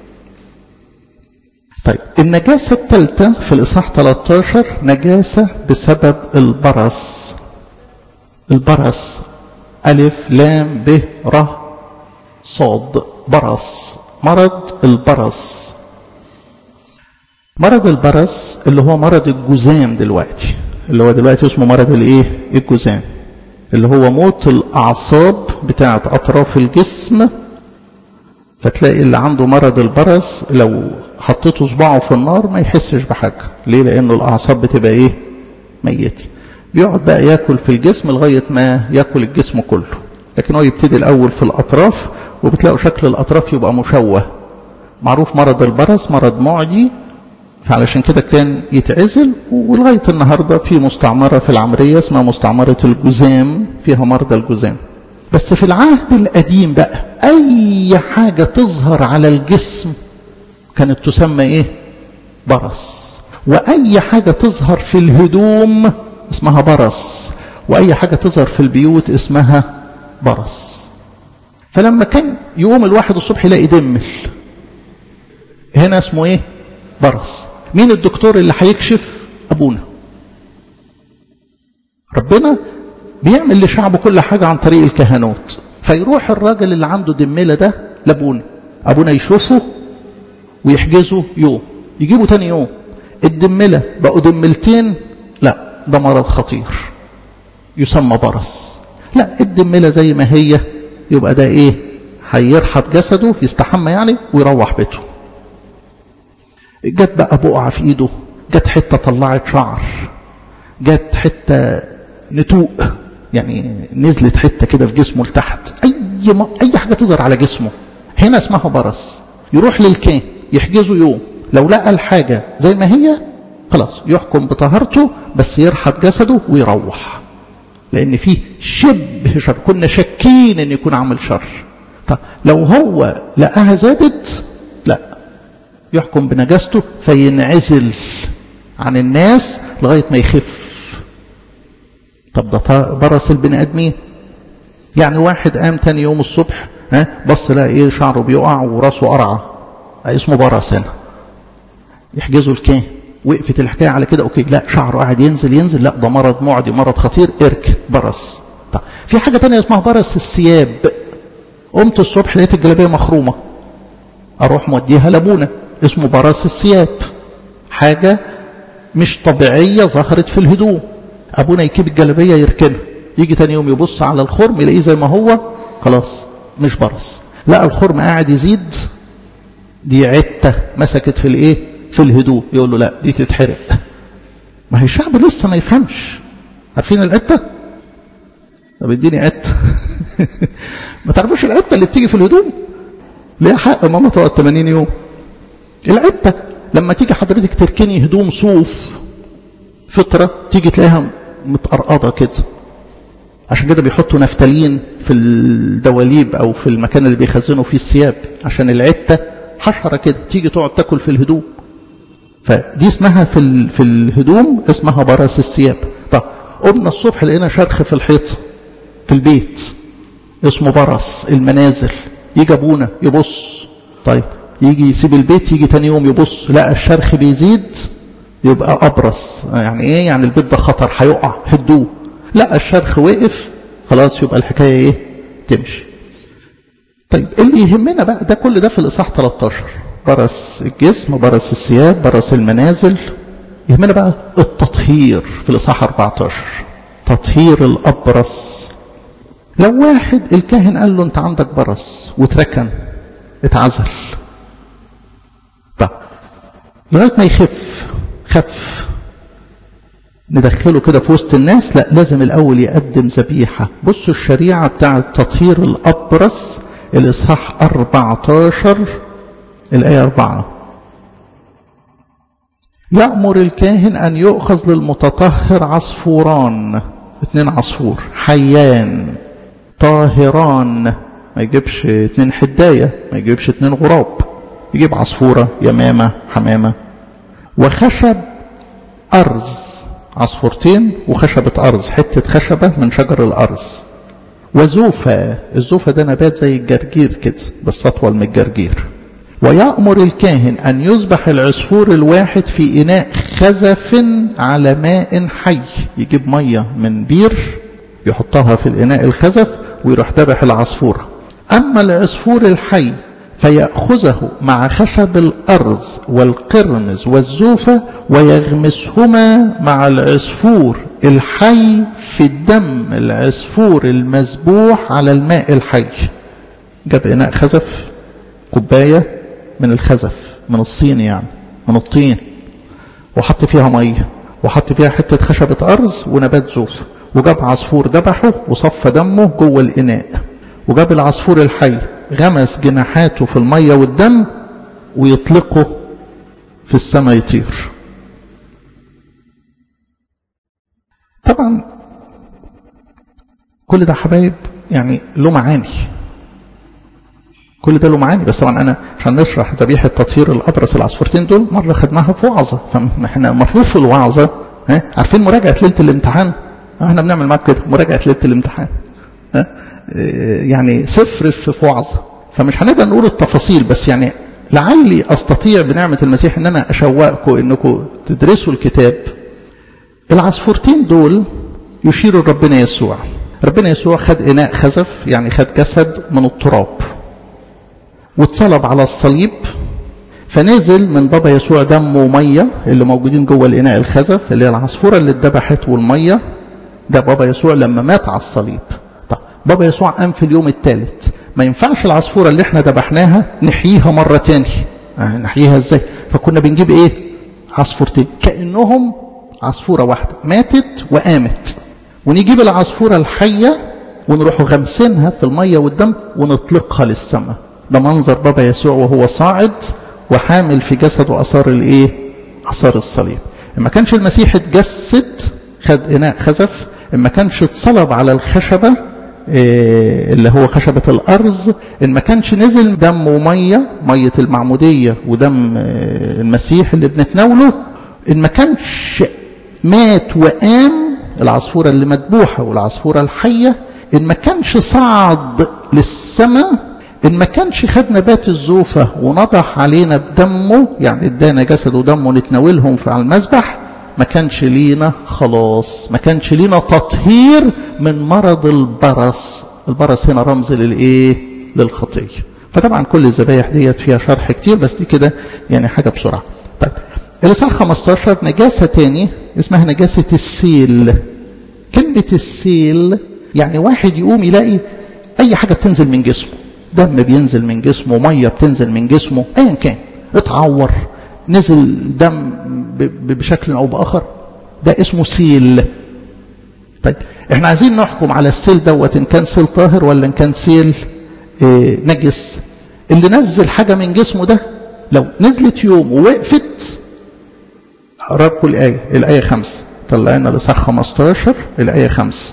طيب النجاسة الثالثة في الإصحاح 13 نجاسة بسبب البرص البرص ألف لام ب ر صاد برص مرض البرص مرض البرص اللي هو مرض الجزام دلوقتي اللي هو دلوقتي اسمه مرض الايه الجزام اللي هو موت الاعصاب بتاعه اطراف الجسم فتلاقي اللي عنده مرض البرص لو حطيته صباعه في النار ما يحسش بحاجه ليه لانه الاعصاب بتبقى ايه ميته بيقعد بقى ياكل في الجسم لغايه ما ياكل الجسم كله لكن هو يبتدي الاول في الاطراف وبتلاقوا شكل الاطراف يبقى مشوه معروف مرض البرص مرض معدي فعلشان كده كان يتعزل ولغايه النهارده في مستعمره في العمريه اسمها مستعمره الجزام فيها مرضى الجزام بس في العهد القديم بقى اي حاجه تظهر على الجسم كانت تسمى ايه برص واي حاجه تظهر في الهدوم اسمها برص واي حاجه تظهر في البيوت اسمها برص فلما كان يقوم الواحد الصبح يلاقي دمل هنا اسمه ايه برص مين الدكتور اللي هيكشف ابونا ربنا بيعمل لشعبه كل حاجة عن طريق الكهنوت فيروح الراجل اللي عنده دملة ده لابونا ابونا يشوفه ويحجزه يوم يجيبه تاني يوم الدملة بقوا دملتين لا ده مرض خطير يسمى برص لا الدملة زي ما هي يبقى ده ايه هيرحط جسده يستحمى يعني ويروح بيته جت بقى بقعة في ايده جت حتة طلعت شعر جت حتة نتوء يعني نزلت حتة كده في جسمه لتحت اي ما اي حاجة تظهر على جسمه هنا اسمها برص يروح للكان يحجزه يوم لو لقى الحاجة زي ما هي خلاص يحكم بطهارته بس يرحط جسده ويروح لان في شبه شر كنا شاكين ان يكون عمل شر طب لو هو لقاها زادت لا يحكم بنجاسته فينعزل عن الناس لغاية ما يخف طب ده برص البني ادمين يعني واحد قام تاني يوم الصبح ها بص لقى ايه شعره بيقع وراسه قرعه اسمه برص هنا يحجزوا الكاهن وقفت الحكايه على كده اوكي لا شعره قاعد ينزل ينزل لا ده مرض معدي مرض خطير ارك برص طب في حاجه تانية اسمها برص الثياب قمت الصبح لقيت الجلابيه مخرومه اروح موديها لابونا اسمه برص الثياب حاجه مش طبيعيه ظهرت في الهدوم ابونا يجيب الجلابيه يركنها يجي تاني يوم يبص على الخرم يلاقيه زي ما هو خلاص مش برص لا الخرم قاعد يزيد دي عته مسكت في الايه في الهدوء يقول له لا دي تتحرق ما هي الشعب لسه ما يفهمش عارفين العته طب اديني عته ما تعرفوش العته اللي بتيجي في الهدوم ليها حق ماما تقعد 80 يوم العته لما تيجي حضرتك تركني هدوم صوف فطرة تيجي تلاقيها متقرقضة كده عشان كده بيحطوا نفتالين في الدواليب او في المكان اللي بيخزنوا فيه الثياب عشان العتة حشرة كده تيجي تقعد تاكل في الهدوم فدي اسمها في في الهدوم اسمها برص الثياب طب قمنا الصبح لقينا شرخ في الحيط في البيت اسمه برص المنازل يجي ابونا يبص طيب يجي يسيب البيت يجي تاني يوم يبص لقى الشرخ بيزيد يبقى أبرص يعني إيه يعني البيت ده خطر هيقع هدوه لا الشرخ وقف خلاص يبقى الحكاية إيه تمشي طيب اللي يهمنا بقى ده كل ده في الإصحاح 13 برص الجسم برص الثياب برص المنازل يهمنا بقى التطهير في الإصحاح 14 تطهير الأبرص لو واحد الكاهن قال له أنت عندك برص واتركن اتعزل طب لغاية ما يخف خف ندخله كده في وسط الناس لا لازم الأول يقدم ذبيحة بصوا الشريعة بتاعة تطهير الأبرص الإصحاح 14 الآية 4 يأمر الكاهن أن يؤخذ للمتطهر عصفوران اتنين عصفور حيان طاهران ما يجيبش اتنين حداية ما يجيبش اتنين غراب يجيب عصفورة يمامة حمامة وخشب أرز عصفورتين وخشبة أرز حتة خشبة من شجر الأرز وزوفة الزوفة ده نبات زي الجرجير كده بس أطول من الجرجير ويأمر الكاهن أن يذبح العصفور الواحد في إناء خزف على ماء حي يجيب مية من بير يحطها في الإناء الخزف ويروح ذبح العصفورة أما العصفور الحي فيأخذه مع خشب الأرز والقرمز والزوفة ويغمسهما مع العصفور الحي في دم العصفور المذبوح على الماء الحي جاب إناء خزف كوباية من الخزف من الصين يعني من الطين وحط فيها مية وحط فيها حتة خشبة أرز ونبات زوف وجاب عصفور ذبحه وصفى دمه جوه الإناء وجاب العصفور الحي غمس جناحاته في المية والدم ويطلقه في السماء يطير طبعا كل ده حبايب يعني له معاني كل ده له معاني بس طبعا انا عشان نشرح ذبيحه تطهير الابرص العصفورتين دول مره خدناها في وعظه فاحنا المطلوب في الوعظه ها عارفين مراجعه ليله الامتحان احنا بنعمل معاك كده مراجعه ليله الامتحان ها يعني صفر في وعظه فمش هنقدر نقول التفاصيل بس يعني لعلي استطيع بنعمه المسيح ان انا اشوقكم انكم تدرسوا الكتاب العصفورتين دول يشيروا لربنا يسوع ربنا يسوع خد اناء خزف يعني خد جسد من التراب واتصلب على الصليب فنزل من بابا يسوع دم وميه اللي موجودين جوه الاناء الخزف اللي هي العصفوره اللي اتذبحت والميه ده بابا يسوع لما مات على الصليب طب بابا يسوع قام في اليوم الثالث ما ينفعش العصفوره اللي احنا ذبحناها نحييها مره تاني آه نحييها ازاي فكنا بنجيب ايه عصفورتين كانهم عصفوره واحده ماتت وقامت ونجيب العصفوره الحيه ونروح غمسينها في الميه والدم ونطلقها للسماء ده منظر بابا يسوع وهو صاعد وحامل في جسده اثار الايه اثار الصليب ما كانش المسيح اتجسد خد اناء خزف ما كانش اتصلب على الخشبه إيه اللي هو خشبة الأرز إن ما كانش نزل دم ومية مية المعمودية ودم إيه المسيح اللي بنتناوله إن ما كانش مات وقام العصفورة اللي مذبوحة والعصفورة الحية إن ما كانش صعد للسماء إن ما كانش خد نبات الزوفة ونضح علينا بدمه يعني ادانا جسد ودمه نتناولهم في على المذبح ما كانش لينا خلاص ما كانش لينا تطهير من مرض البرص البرص هنا رمز للايه للخطيه فطبعا كل الذبايح ديت فيها شرح كتير بس دي كده يعني حاجه بسرعه طيب الاصحاح 15 نجاسه تاني اسمها نجاسه السيل كلمه السيل يعني واحد يقوم يلاقي اي حاجه بتنزل من جسمه دم بينزل من جسمه ميه بتنزل من جسمه ايا كان اتعور نزل دم بشكل او باخر ده اسمه سيل طيب احنا عايزين نحكم على السيل دوت ان كان سيل طاهر ولا ان كان سيل اه نجس اللي نزل حاجه من جسمه ده لو نزلت يوم ووقفت اقرا لكم الايه الايه خمسة طلعنا لصح 15 الايه خمسة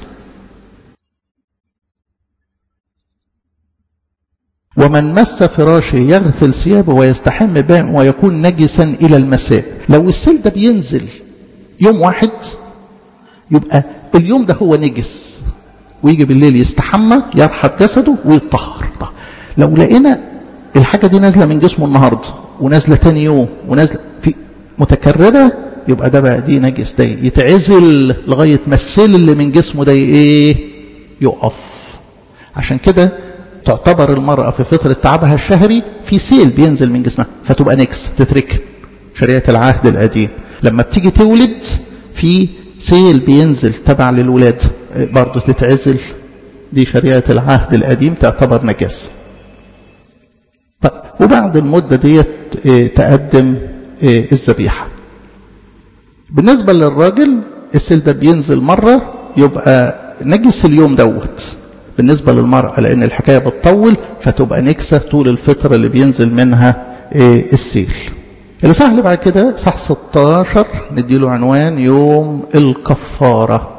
ومن مس فراشه يغسل ثيابه ويستحم بام ويكون نجسا إلى المساء لو السيل ده بينزل يوم واحد يبقى اليوم ده هو نجس ويجي بالليل يستحمى يرحب جسده ويتطهر لو لقينا الحاجة دي نازلة من جسمه النهاردة ونازلة تاني يوم ونازلة في متكررة يبقى ده بقى دي نجس ده يتعزل لغاية ما السيل اللي من جسمه ده ايه يقف عشان كده تعتبر المرأة في فترة تعبها الشهري في سيل بينزل من جسمها فتبقى نكس تترك شريعة العهد القديم لما بتيجي تولد في سيل بينزل تبع للولاد برضه تتعزل دي شريعة العهد القديم تعتبر نجاسة طيب وبعد المدة ديت تقدم الذبيحة بالنسبة للراجل السيل ده بينزل مرة يبقى نجس اليوم دوت بالنسبة للمرأة لأن الحكاية بتطول فتبقى نكسة طول الفترة اللي بينزل منها السيل اللي سهل بعد كده صح 16 نديله عنوان يوم الكفارة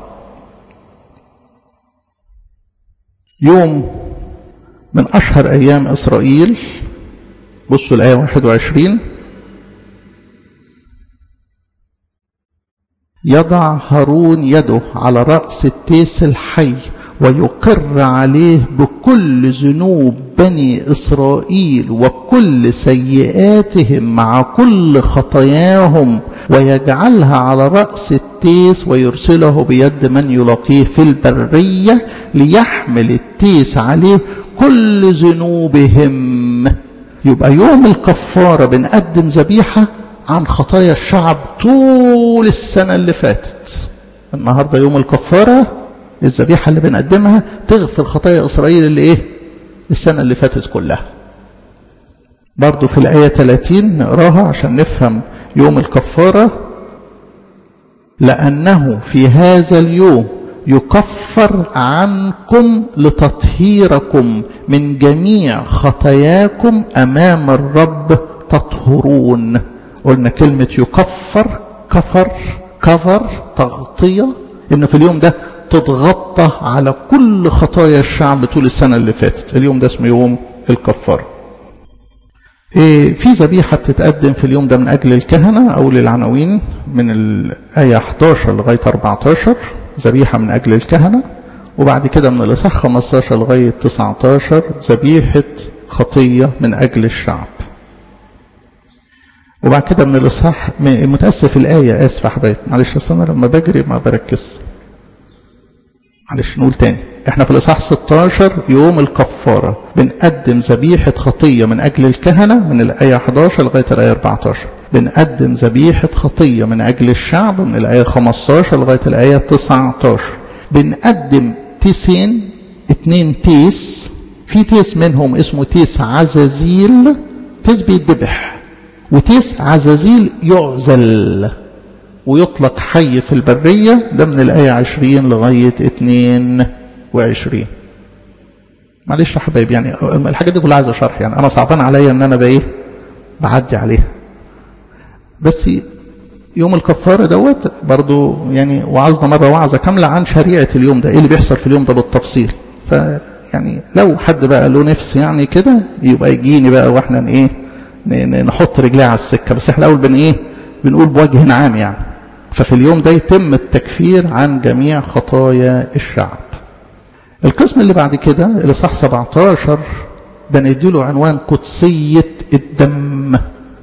يوم من أشهر أيام إسرائيل بصوا الآية 21 يضع هارون يده على رأس التيس الحي ويقر عليه بكل ذنوب بني إسرائيل وكل سيئاتهم مع كل خطاياهم ويجعلها على رأس التيس ويرسله بيد من يلاقيه في البرية ليحمل التيس عليه كل ذنوبهم يبقى يوم الكفارة بنقدم ذبيحة عن خطايا الشعب طول السنة اللي فاتت النهاردة يوم الكفارة الذبيحة اللي بنقدمها تغفر خطايا إسرائيل اللي إيه السنة اللي فاتت كلها برضو في الآية 30 نقراها عشان نفهم يوم الكفارة لأنه في هذا اليوم يكفر عنكم لتطهيركم من جميع خطاياكم أمام الرب تطهرون قلنا كلمة يكفر كفر كفر تغطية إن في اليوم ده تتغطى على كل خطايا الشعب طول السنة اللي فاتت اليوم ده اسمه يوم الكفارة إيه في ذبيحة بتتقدم في اليوم ده من أجل الكهنة أو للعناوين من الآية 11 لغاية 14 ذبيحة من أجل الكهنة وبعد كده من الإصحاح 15 لغاية 19 ذبيحة خطية من أجل الشعب وبعد كده من الإصحاح متأسف الآية آسف يا حبايبي معلش أصل أنا لما بجري ما بركز معلش نقول تاني احنا في الإصحاح 16 يوم الكفارة بنقدم ذبيحة خطية من أجل الكهنة من الآية 11 لغاية الآية 14 بنقدم ذبيحة خطية من أجل الشعب من الآية 15 لغاية الآية 19 بنقدم تيسين اتنين تيس في تيس منهم اسمه تيس عزازيل تيس بيتذبح وتيس عزازيل يعزل ويطلق حي في البرية ده من الآية 20 لغاية 22 معلش يا حبايبي يعني الحاجات دي كلها عايزة شرح يعني أنا صعبان عليا إن أنا بإيه بعدي عليها بس يوم الكفارة دوت برضو يعني وعظنا مرة وعظة كاملة عن شريعة اليوم ده إيه اللي بيحصل في اليوم ده بالتفصيل فيعني لو حد بقى له نفس يعني كده يبقى يجيني بقى واحنا ايه نحط رجليه على السكة بس احنا الأول بن ايه بنقول بوجه عام يعني ففي اليوم ده يتم التكفير عن جميع خطايا الشعب القسم اللي بعد كده الإصحاح 17 بنديله عنوان قدسية الدم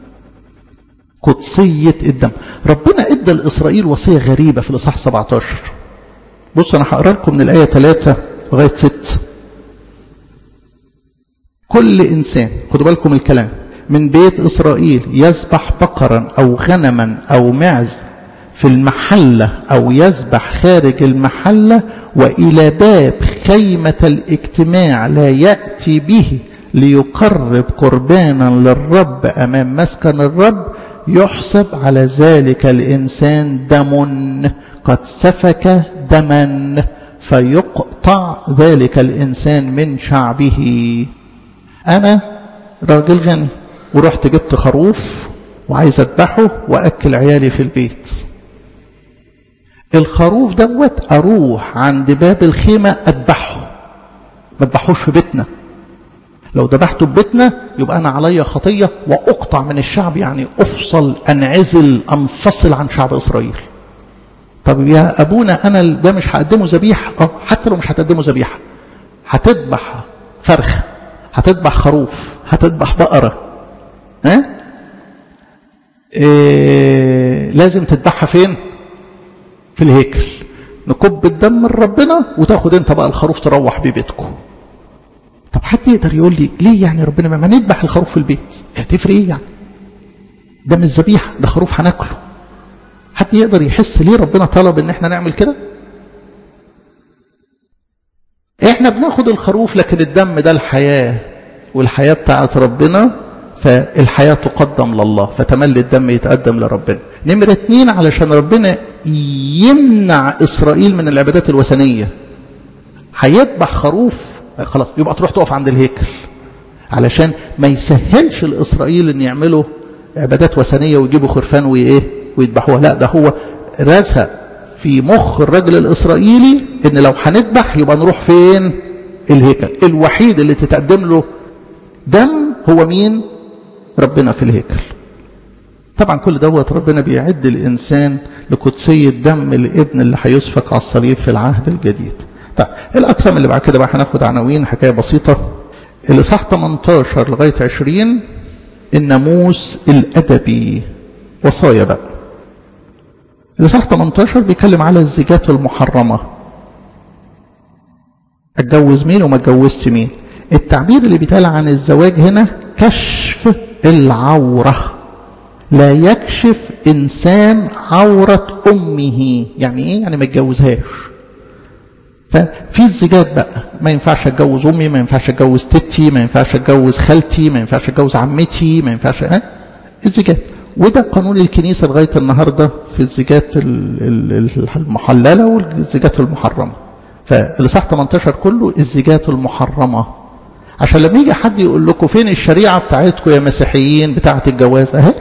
قدسية الدم ربنا ادى لإسرائيل وصية غريبة في الإصحاح 17 بصوا أنا هقرأ لكم من الآية 3 لغاية 6 كل إنسان خدوا بالكم الكلام من بيت إسرائيل يذبح بقرا أو غنما أو معز في المحلة أو يذبح خارج المحلة وإلى باب خيمة الاجتماع لا يأتي به ليقرب قربانا للرب أمام مسكن الرب يحسب على ذلك الإنسان دم قد سفك دما فيقطع ذلك الإنسان من شعبه أنا راجل غني ورحت جبت خروف وعايز أذبحه وأكل عيالي في البيت الخروف دوت أروح عند باب الخيمة أذبحه ما أذبحوش في بيتنا لو ذبحته في بيتنا يبقى أنا عليا خطية وأقطع من الشعب يعني أفصل أنعزل أنفصل عن شعب إسرائيل طب يا أبونا أنا ده مش هقدمه ذبيحة أه حتى لو مش هتقدمه ذبيحة هتذبح فرخ هتذبح خروف هتذبح بقرة ها إيه لازم تذبحها فين في الهيكل نكب الدم من ربنا وتاخد انت بقى الخروف تروح بيه بيتكم طب حد يقدر يقول لي ليه يعني ربنا ما نذبح الخروف في البيت هتفرق ايه يعني ده مش ذبيحه ده خروف هناكله حد يقدر يحس ليه ربنا طلب ان احنا نعمل كده احنا بناخد الخروف لكن الدم ده الحياه والحياه بتاعت ربنا فالحياة تقدم لله فتملي الدم يتقدم لربنا نمرة اتنين علشان ربنا يمنع إسرائيل من العبادات الوثنية هيذبح خروف خلاص يبقى تروح تقف عند الهيكل علشان ما يسهلش لإسرائيل ان يعملوا عبادات وثنية ويجيبوا خرفان وإيه ويذبحوها لا ده هو راسها في مخ الرجل الإسرائيلي ان لو هنذبح يبقى نروح فين الهيكل الوحيد اللي تتقدم له دم هو مين ربنا في الهيكل طبعا كل دوت ربنا بيعد الإنسان لقدسية دم الابن اللي هيسفك على الصليب في العهد الجديد طيب الأقسام اللي بعد كده بقى هناخد عناوين حكاية بسيطة الإصحاح 18 لغاية 20 الناموس الأدبي وصايا بقى الإصحاح 18 بيتكلم على الزيجات المحرمة اتجوز مين وما اتجوزت مين التعبير اللي بيتقال عن الزواج هنا كشف العورة لا يكشف إنسان عورة أمه يعني إيه؟ يعني ما يتجوزهاش ففي الزيجات بقى ما ينفعش اتجوز امي ما ينفعش اتجوز تتي ما ينفعش اتجوز خالتي ما ينفعش اتجوز عمتي ما ينفعش اه الزيجات وده قانون الكنيسه لغايه النهارده في الزيجات المحلله والزيجات المحرمه فالاصحاح 18 كله الزيجات المحرمه عشان لما يجي حد يقول لكم فين الشريعه بتاعتكم يا مسيحيين بتاعه الجواز اهي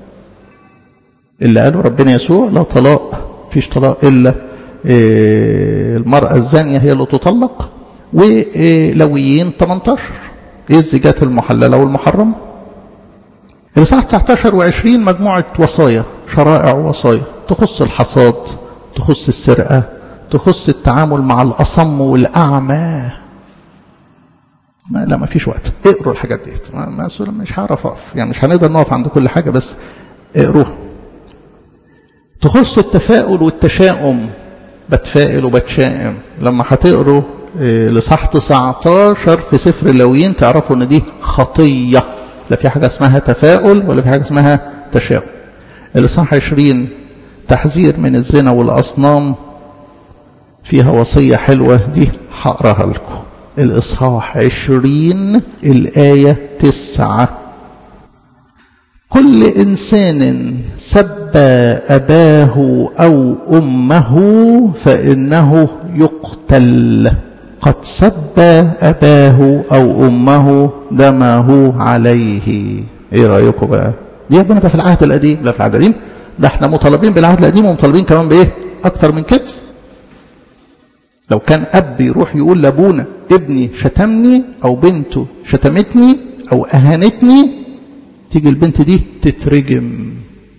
اللي قاله ربنا يسوع لا طلاق فيش طلاق الا المرأة الزانية هي اللي تطلق ولويين 18 ايه الزيجات المحللة والمحرمة الإصحاح 19 و20 مجموعة وصايا شرائع وصايا تخص الحصاد تخص السرقة تخص التعامل مع الأصم والأعمى ما لا ما فيش وقت اقروا الحاجات ديت ما مش هعرف اقف يعني مش هنقدر نقف عند كل حاجة بس اقروها تخص التفاؤل والتشاؤم بتفائل وبتشائم لما هتقروا لصح 19 في سفر اللاويين تعرفوا ان دي خطيه لا في حاجه اسمها تفاؤل ولا في حاجه اسمها تشاؤم الاصحاح 20 تحذير من الزنا والاصنام فيها وصيه حلوه دي هقراها لكم الاصحاح 20 الايه 9 كل إنسان سب أباه أو أمه فإنه يقتل قد سب أباه أو أمه دمه عليه إيه رأيكم بقى دي يا ده في العهد القديم لا في العهد القديم ده احنا مطالبين بالعهد القديم ومطالبين كمان بإيه أكتر من كده لو كان أب يروح يقول لأبونا ابني شتمني أو بنته شتمتني أو أهانتني تيجي البنت دي تترجم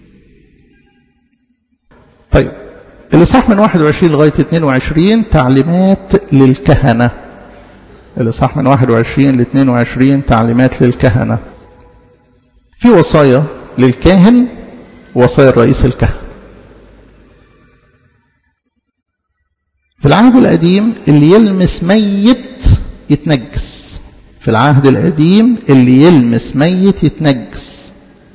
طيب الإصحاح من 21 لغاية 22 تعليمات للكهنة الإصحاح من 21 ل 22 تعليمات للكهنة في وصايا للكاهن وصايا الرئيس الكهنة في العهد القديم اللي يلمس ميت يتنجس في العهد القديم اللي يلمس ميت يتنجس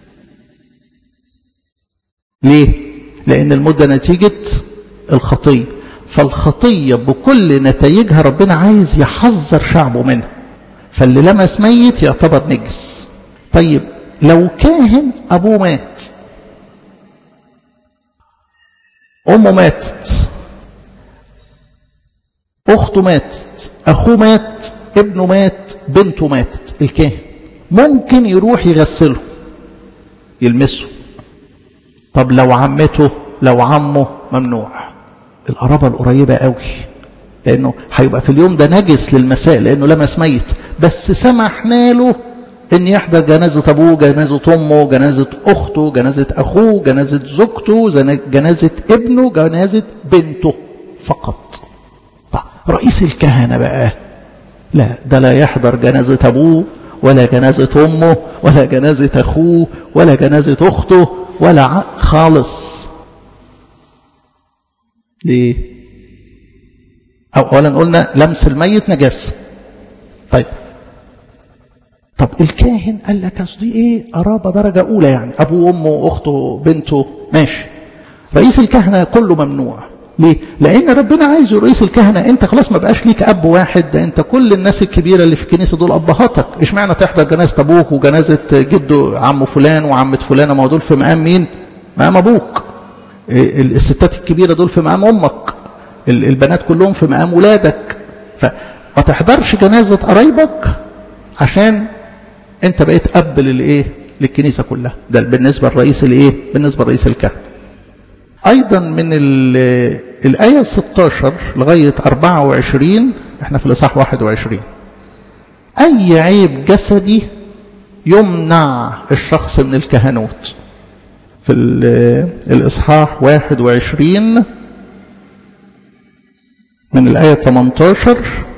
ليه لان المدة نتيجة الخطية فالخطية بكل نتائجها ربنا عايز يحذر شعبه منها فاللي لمس ميت يعتبر نجس طيب لو كاهن ابوه مات امه ماتت اخته ماتت اخوه مات ابنه مات بنته ماتت الكاهن ممكن يروح يغسله يلمسه طب لو عمته لو عمه ممنوع القرابة القريبة قوي لأنه هيبقى في اليوم ده نجس للمساء لأنه لمس ميت بس سمحنا له إن يحضر جنازة أبوه جنازة أمه جنازة أخته جنازة أخوه جنازة زوجته جنازة ابنه جنازة بنته فقط طيب رئيس الكهنة بقى لا ده لا يحضر جنازة أبوه ولا جنازة أمه ولا جنازة أخوه ولا جنازة أخته ولا خالص ليه أولا قلنا لمس الميت نجاسة طيب طب الكاهن قال لك اصل دي ايه قرابه درجه اولى يعني ابوه وامه اخته بنته ماشي رئيس الكهنه كله ممنوع ليه؟ لأن ربنا عايزه رئيس الكهنة أنت خلاص ما بقاش ليك أب واحد ده أنت كل الناس الكبيرة اللي في الكنيسة دول أبهاتك إشمعنى تحضر جنازة أبوك وجنازة جده عم فلان وعمة فلانة ما هو دول في مقام مين؟ مقام أبوك الستات الكبيرة دول في مقام أمك البنات كلهم في مقام ولادك فما تحضرش جنازة قرايبك عشان أنت بقيت أب للإيه؟ للكنيسة كلها ده بالنسبة لرئيس الإيه؟ بالنسبة لرئيس الكهنة أيضا من الآية 16 لغاية 24 احنا في الإصحاح 21 أي عيب جسدي يمنع الشخص من الكهنوت في الإصحاح 21 من الآية 18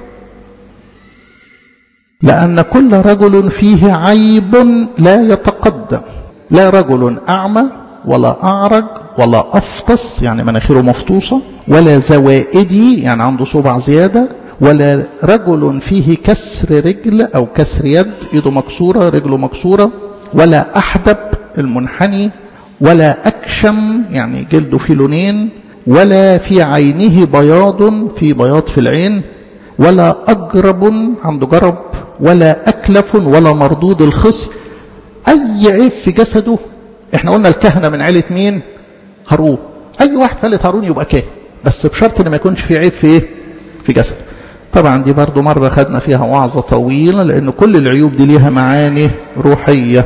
لأن كل رجل فيه عيب لا يتقدم لا رجل أعمى ولا أعرج ولا أفطس يعني مناخيره مفطوسة ولا زوائدي يعني عنده صبع زيادة ولا رجل فيه كسر رجل أو كسر يد إيده مكسورة رجله مكسورة ولا أحدب المنحني ولا أكشم يعني جلده في لونين ولا في عينه بياض في بياض في العين ولا أجرب عنده جرب ولا أكلف ولا مردود الخصي أي عيب في جسده احنا قلنا الكهنة من عيلة مين هارون أي واحد في عيلة هارون يبقى كاهن بس بشرط ان ما يكونش في عيب في ايه في جسده طبعا دي برضو مرة خدنا فيها وعظة طويلة لأن كل العيوب دي ليها معاني روحية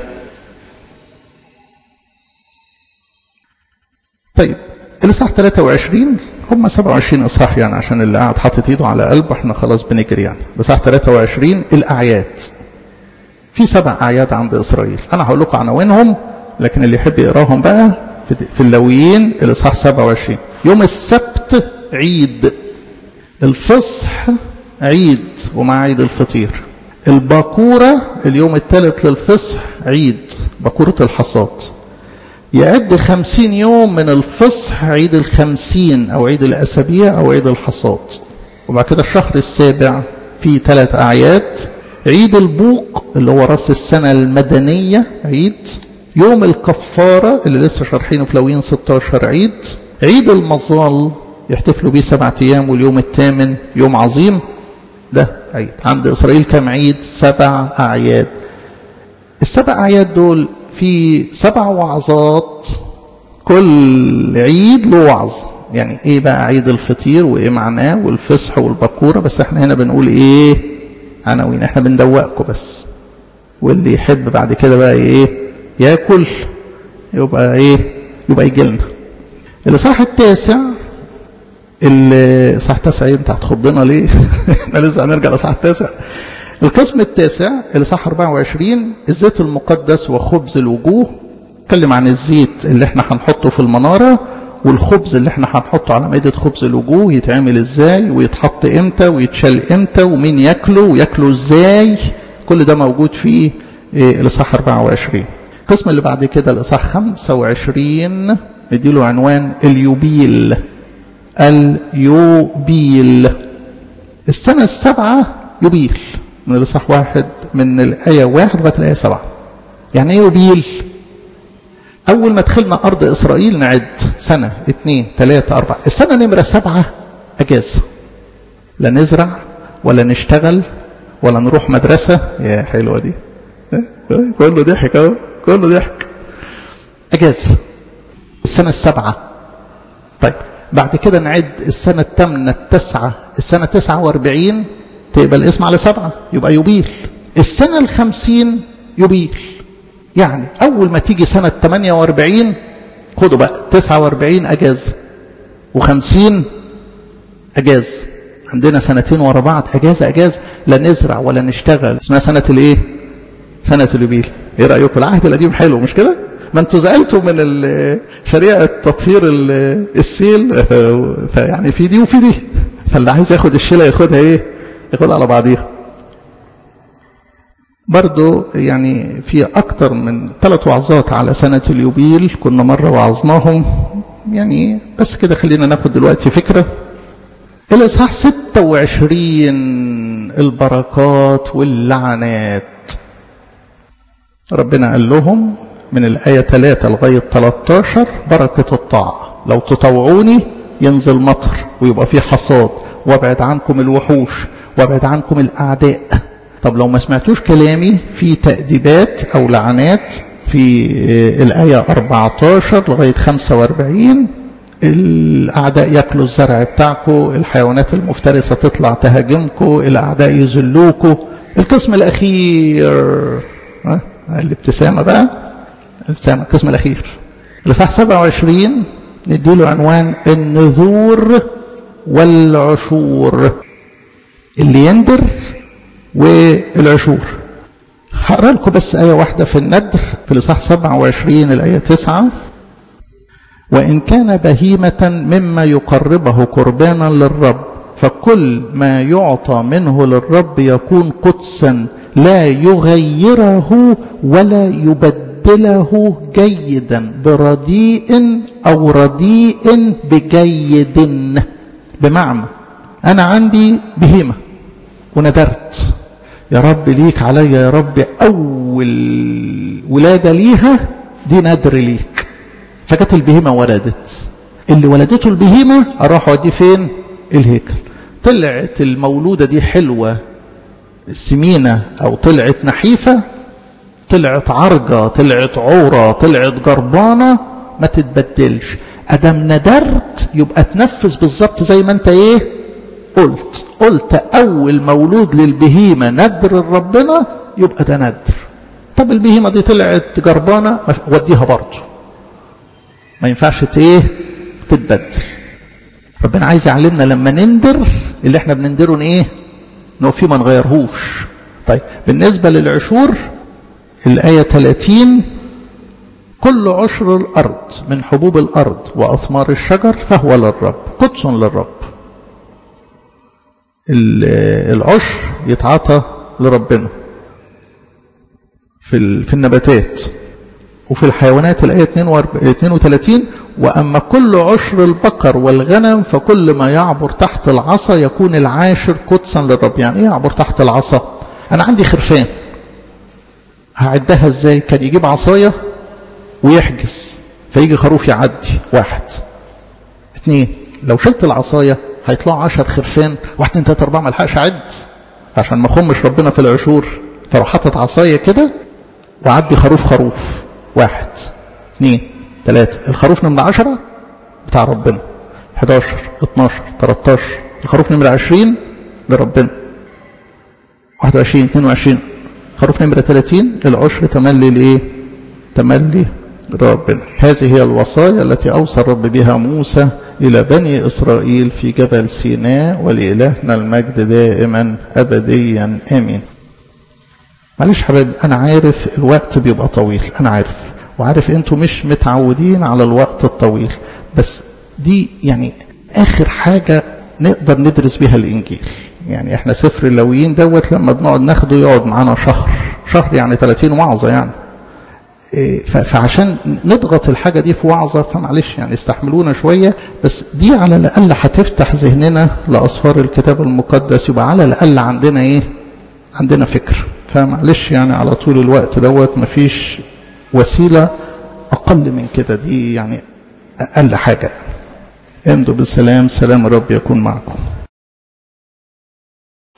طيب الإصحاح 23 هم 27 إصحاح يعني عشان اللي قاعد حاطط إيده على قلبه احنا خلاص بنجري يعني الإصحاح 23 الأعياد في سبع أعياد عند إسرائيل أنا هقول لكم عناوينهم لكن اللي يحب يقراهم بقى في اللويين الإصحاح 27 يوم السبت عيد الفصح عيد ومع عيد الفطير الباكورة اليوم الثالث للفصح عيد باكورة الحصاد يعد خمسين يوم من الفصح عيد الخمسين أو عيد الأسابيع أو عيد الحصاد وبعد كده الشهر السابع في ثلاث أعياد عيد البوق اللي هو رأس السنة المدنية عيد يوم الكفارة اللي لسه شارحينه في لوين 16 عيد عيد المظال يحتفلوا بيه سبعة أيام واليوم الثامن يوم عظيم ده عيد عند إسرائيل كم عيد سبع أعياد السبع أعياد دول في سبع وعظات كل عيد له وعظ يعني ايه بقى عيد الفطير وايه معناه والفصح والبكورة بس احنا هنا بنقول ايه عناوين احنا بندوقكم بس واللي يحب بعد كده بقى ايه ياكل يبقى ايه يبقى يجي لنا الاصحاح التاسع الاصحاح التاسع ايه انت هتخضنا ليه احنا لسه هنرجع للاصحاح التاسع القسم التاسع الاصحاح 24 الزيت المقدس وخبز الوجوه اتكلم عن الزيت اللي احنا هنحطه في المناره والخبز اللي احنا هنحطه على مائده خبز الوجوه يتعمل ازاي ويتحط امتى ويتشال امتى ومين ياكله وياكله ازاي كل ده موجود في الاصحاح 24 القسم اللي بعد كده الاصحاح 25 نديله عنوان اليوبيل اليوبيل السنه السابعه يوبيل من الاصحاح واحد من الايه واحد لغايه الايه سبعه يعني ايه يوبيل أول ما دخلنا أرض إسرائيل نعد سنة اثنين ثلاثة أربعة السنة نمرة سبعة أجازة لا نزرع ولا نشتغل ولا نروح مدرسة يا حلوة دي كله ضحك أهو كله ضحك أجازة السنة السبعة طيب بعد كده نعد السنة الثامنة التاسعة السنة تسعة واربعين تبقى الاسم على سبعة يبقى يبيل السنة الخمسين يبيل يعني أول ما تيجي سنة 48 خدوا بقى 49 أجازة و50 أجازة عندنا سنتين ورا بعض أجازة أجازة لا نزرع ولا نشتغل اسمها سنة الإيه؟ سنة اليوبيل إيه رأيكم العهد القديم حلو مش كده؟ ما انتوا زعلتوا من شريعة تطهير السيل فيعني في دي وفي دي فاللي عايز ياخد الشيلة ياخدها ايه؟ ياخدها على بعضيها برضو يعني في أكتر من ثلاث وعظات على سنة اليوبيل كنا مرة وعظناهم يعني بس كده خلينا ناخد دلوقتي فكرة الإصحاح 26 البركات واللعنات ربنا قال لهم من الآية 3 لغاية 13 بركة الطاعة لو تطوعوني ينزل مطر ويبقى فيه حصاد وابعد عنكم الوحوش وابعد عنكم الأعداء طب لو ما سمعتوش كلامي في تأديبات أو لعنات في الآية 14 لغاية 45 الأعداء يأكلوا الزرع بتاعكم الحيوانات المفترسة تطلع تهاجمكم الأعداء يذلوكم القسم الأخير الابتسامة بقى الابتسامة القسم الأخير الإصحاح 27 نديله عنوان النذور والعشور اللي يندر والعشور هقرا لكم بس آية واحدة في الندر في الإصحاح 27 الآية 9 وإن كان بهيمة مما يقربه قربانا للرب فكل ما يعطى منه للرب يكون قدسا لا يغيره ولا يبدله جيدا برديء أو رديء بجيد بمعنى أنا عندي بهيمة وندرت يا رب ليك عليا يا رب أول الولادة ليها دي ندر ليك فجت البهيمة ولدت اللي ولدته البهيمة أروح أوديه فين الهيكل طلعت المولودة دي حلوة سمينة أو طلعت نحيفة طلعت عرجة طلعت عورة طلعت جربانة ما تتبدلش أدم ندرت يبقى تنفذ بالظبط زي ما أنت إيه قلت قلت أول مولود للبهيمة ندر ربنا يبقى ده ندر طب البهيمة دي طلعت جربانة وديها برضه ما ينفعش ايه تتبدل ربنا عايز يعلمنا لما نندر اللي احنا بنندره ايه نوفيه ما نغيرهوش طيب بالنسبة للعشور الآية 30 كل عشر الأرض من حبوب الأرض وأثمار الشجر فهو للرب قدس للرب العشر يتعاطى لربنا في في النباتات وفي الحيوانات الآية 32 وأما كل عشر البقر والغنم فكل ما يعبر تحت العصا يكون العاشر قدسا للرب يعني ايه يعبر تحت العصا أنا عندي خرفان هعدها ازاي كان يجيب عصاية ويحجز فيجي خروف يعدي واحد اثنين لو شلت العصاية هيطلعوا عشر خرفان واحد اتنين تلاتة أربعة ملحقش أعد عشان ما خمش ربنا في العشور فراح حاطط عصاية كده وعدي خروف خروف واحد اثنين ثلاثة الخروف نمرة عشرة بتاع ربنا 11 12 13 الخروف نمرة 20 لربنا 21 22 خروف نمرة 30 العشر تملي لإيه؟ تملي ربنا هذه هي الوصايا التي أوصى الرب بها موسى إلى بني إسرائيل في جبل سيناء ولإلهنا المجد دائما أبديا آمين معلش حبايبي أنا عارف الوقت بيبقى طويل أنا عارف وعارف أنتوا مش متعودين على الوقت الطويل بس دي يعني آخر حاجة نقدر ندرس بها الإنجيل يعني احنا سفر اللويين دوت لما بنقعد ناخده يقعد معانا شهر شهر يعني 30 وعظة يعني فعشان نضغط الحاجة دي في وعظة فمعلش يعني استحملونا شوية بس دي على الأقل هتفتح ذهننا لأصفار الكتاب المقدس يبقى على الأقل عندنا إيه عندنا فكر فمعلش يعني على طول الوقت دوت مفيش وسيلة أقل من كده دي يعني أقل حاجة امضوا بالسلام سلام الرب يكون معكم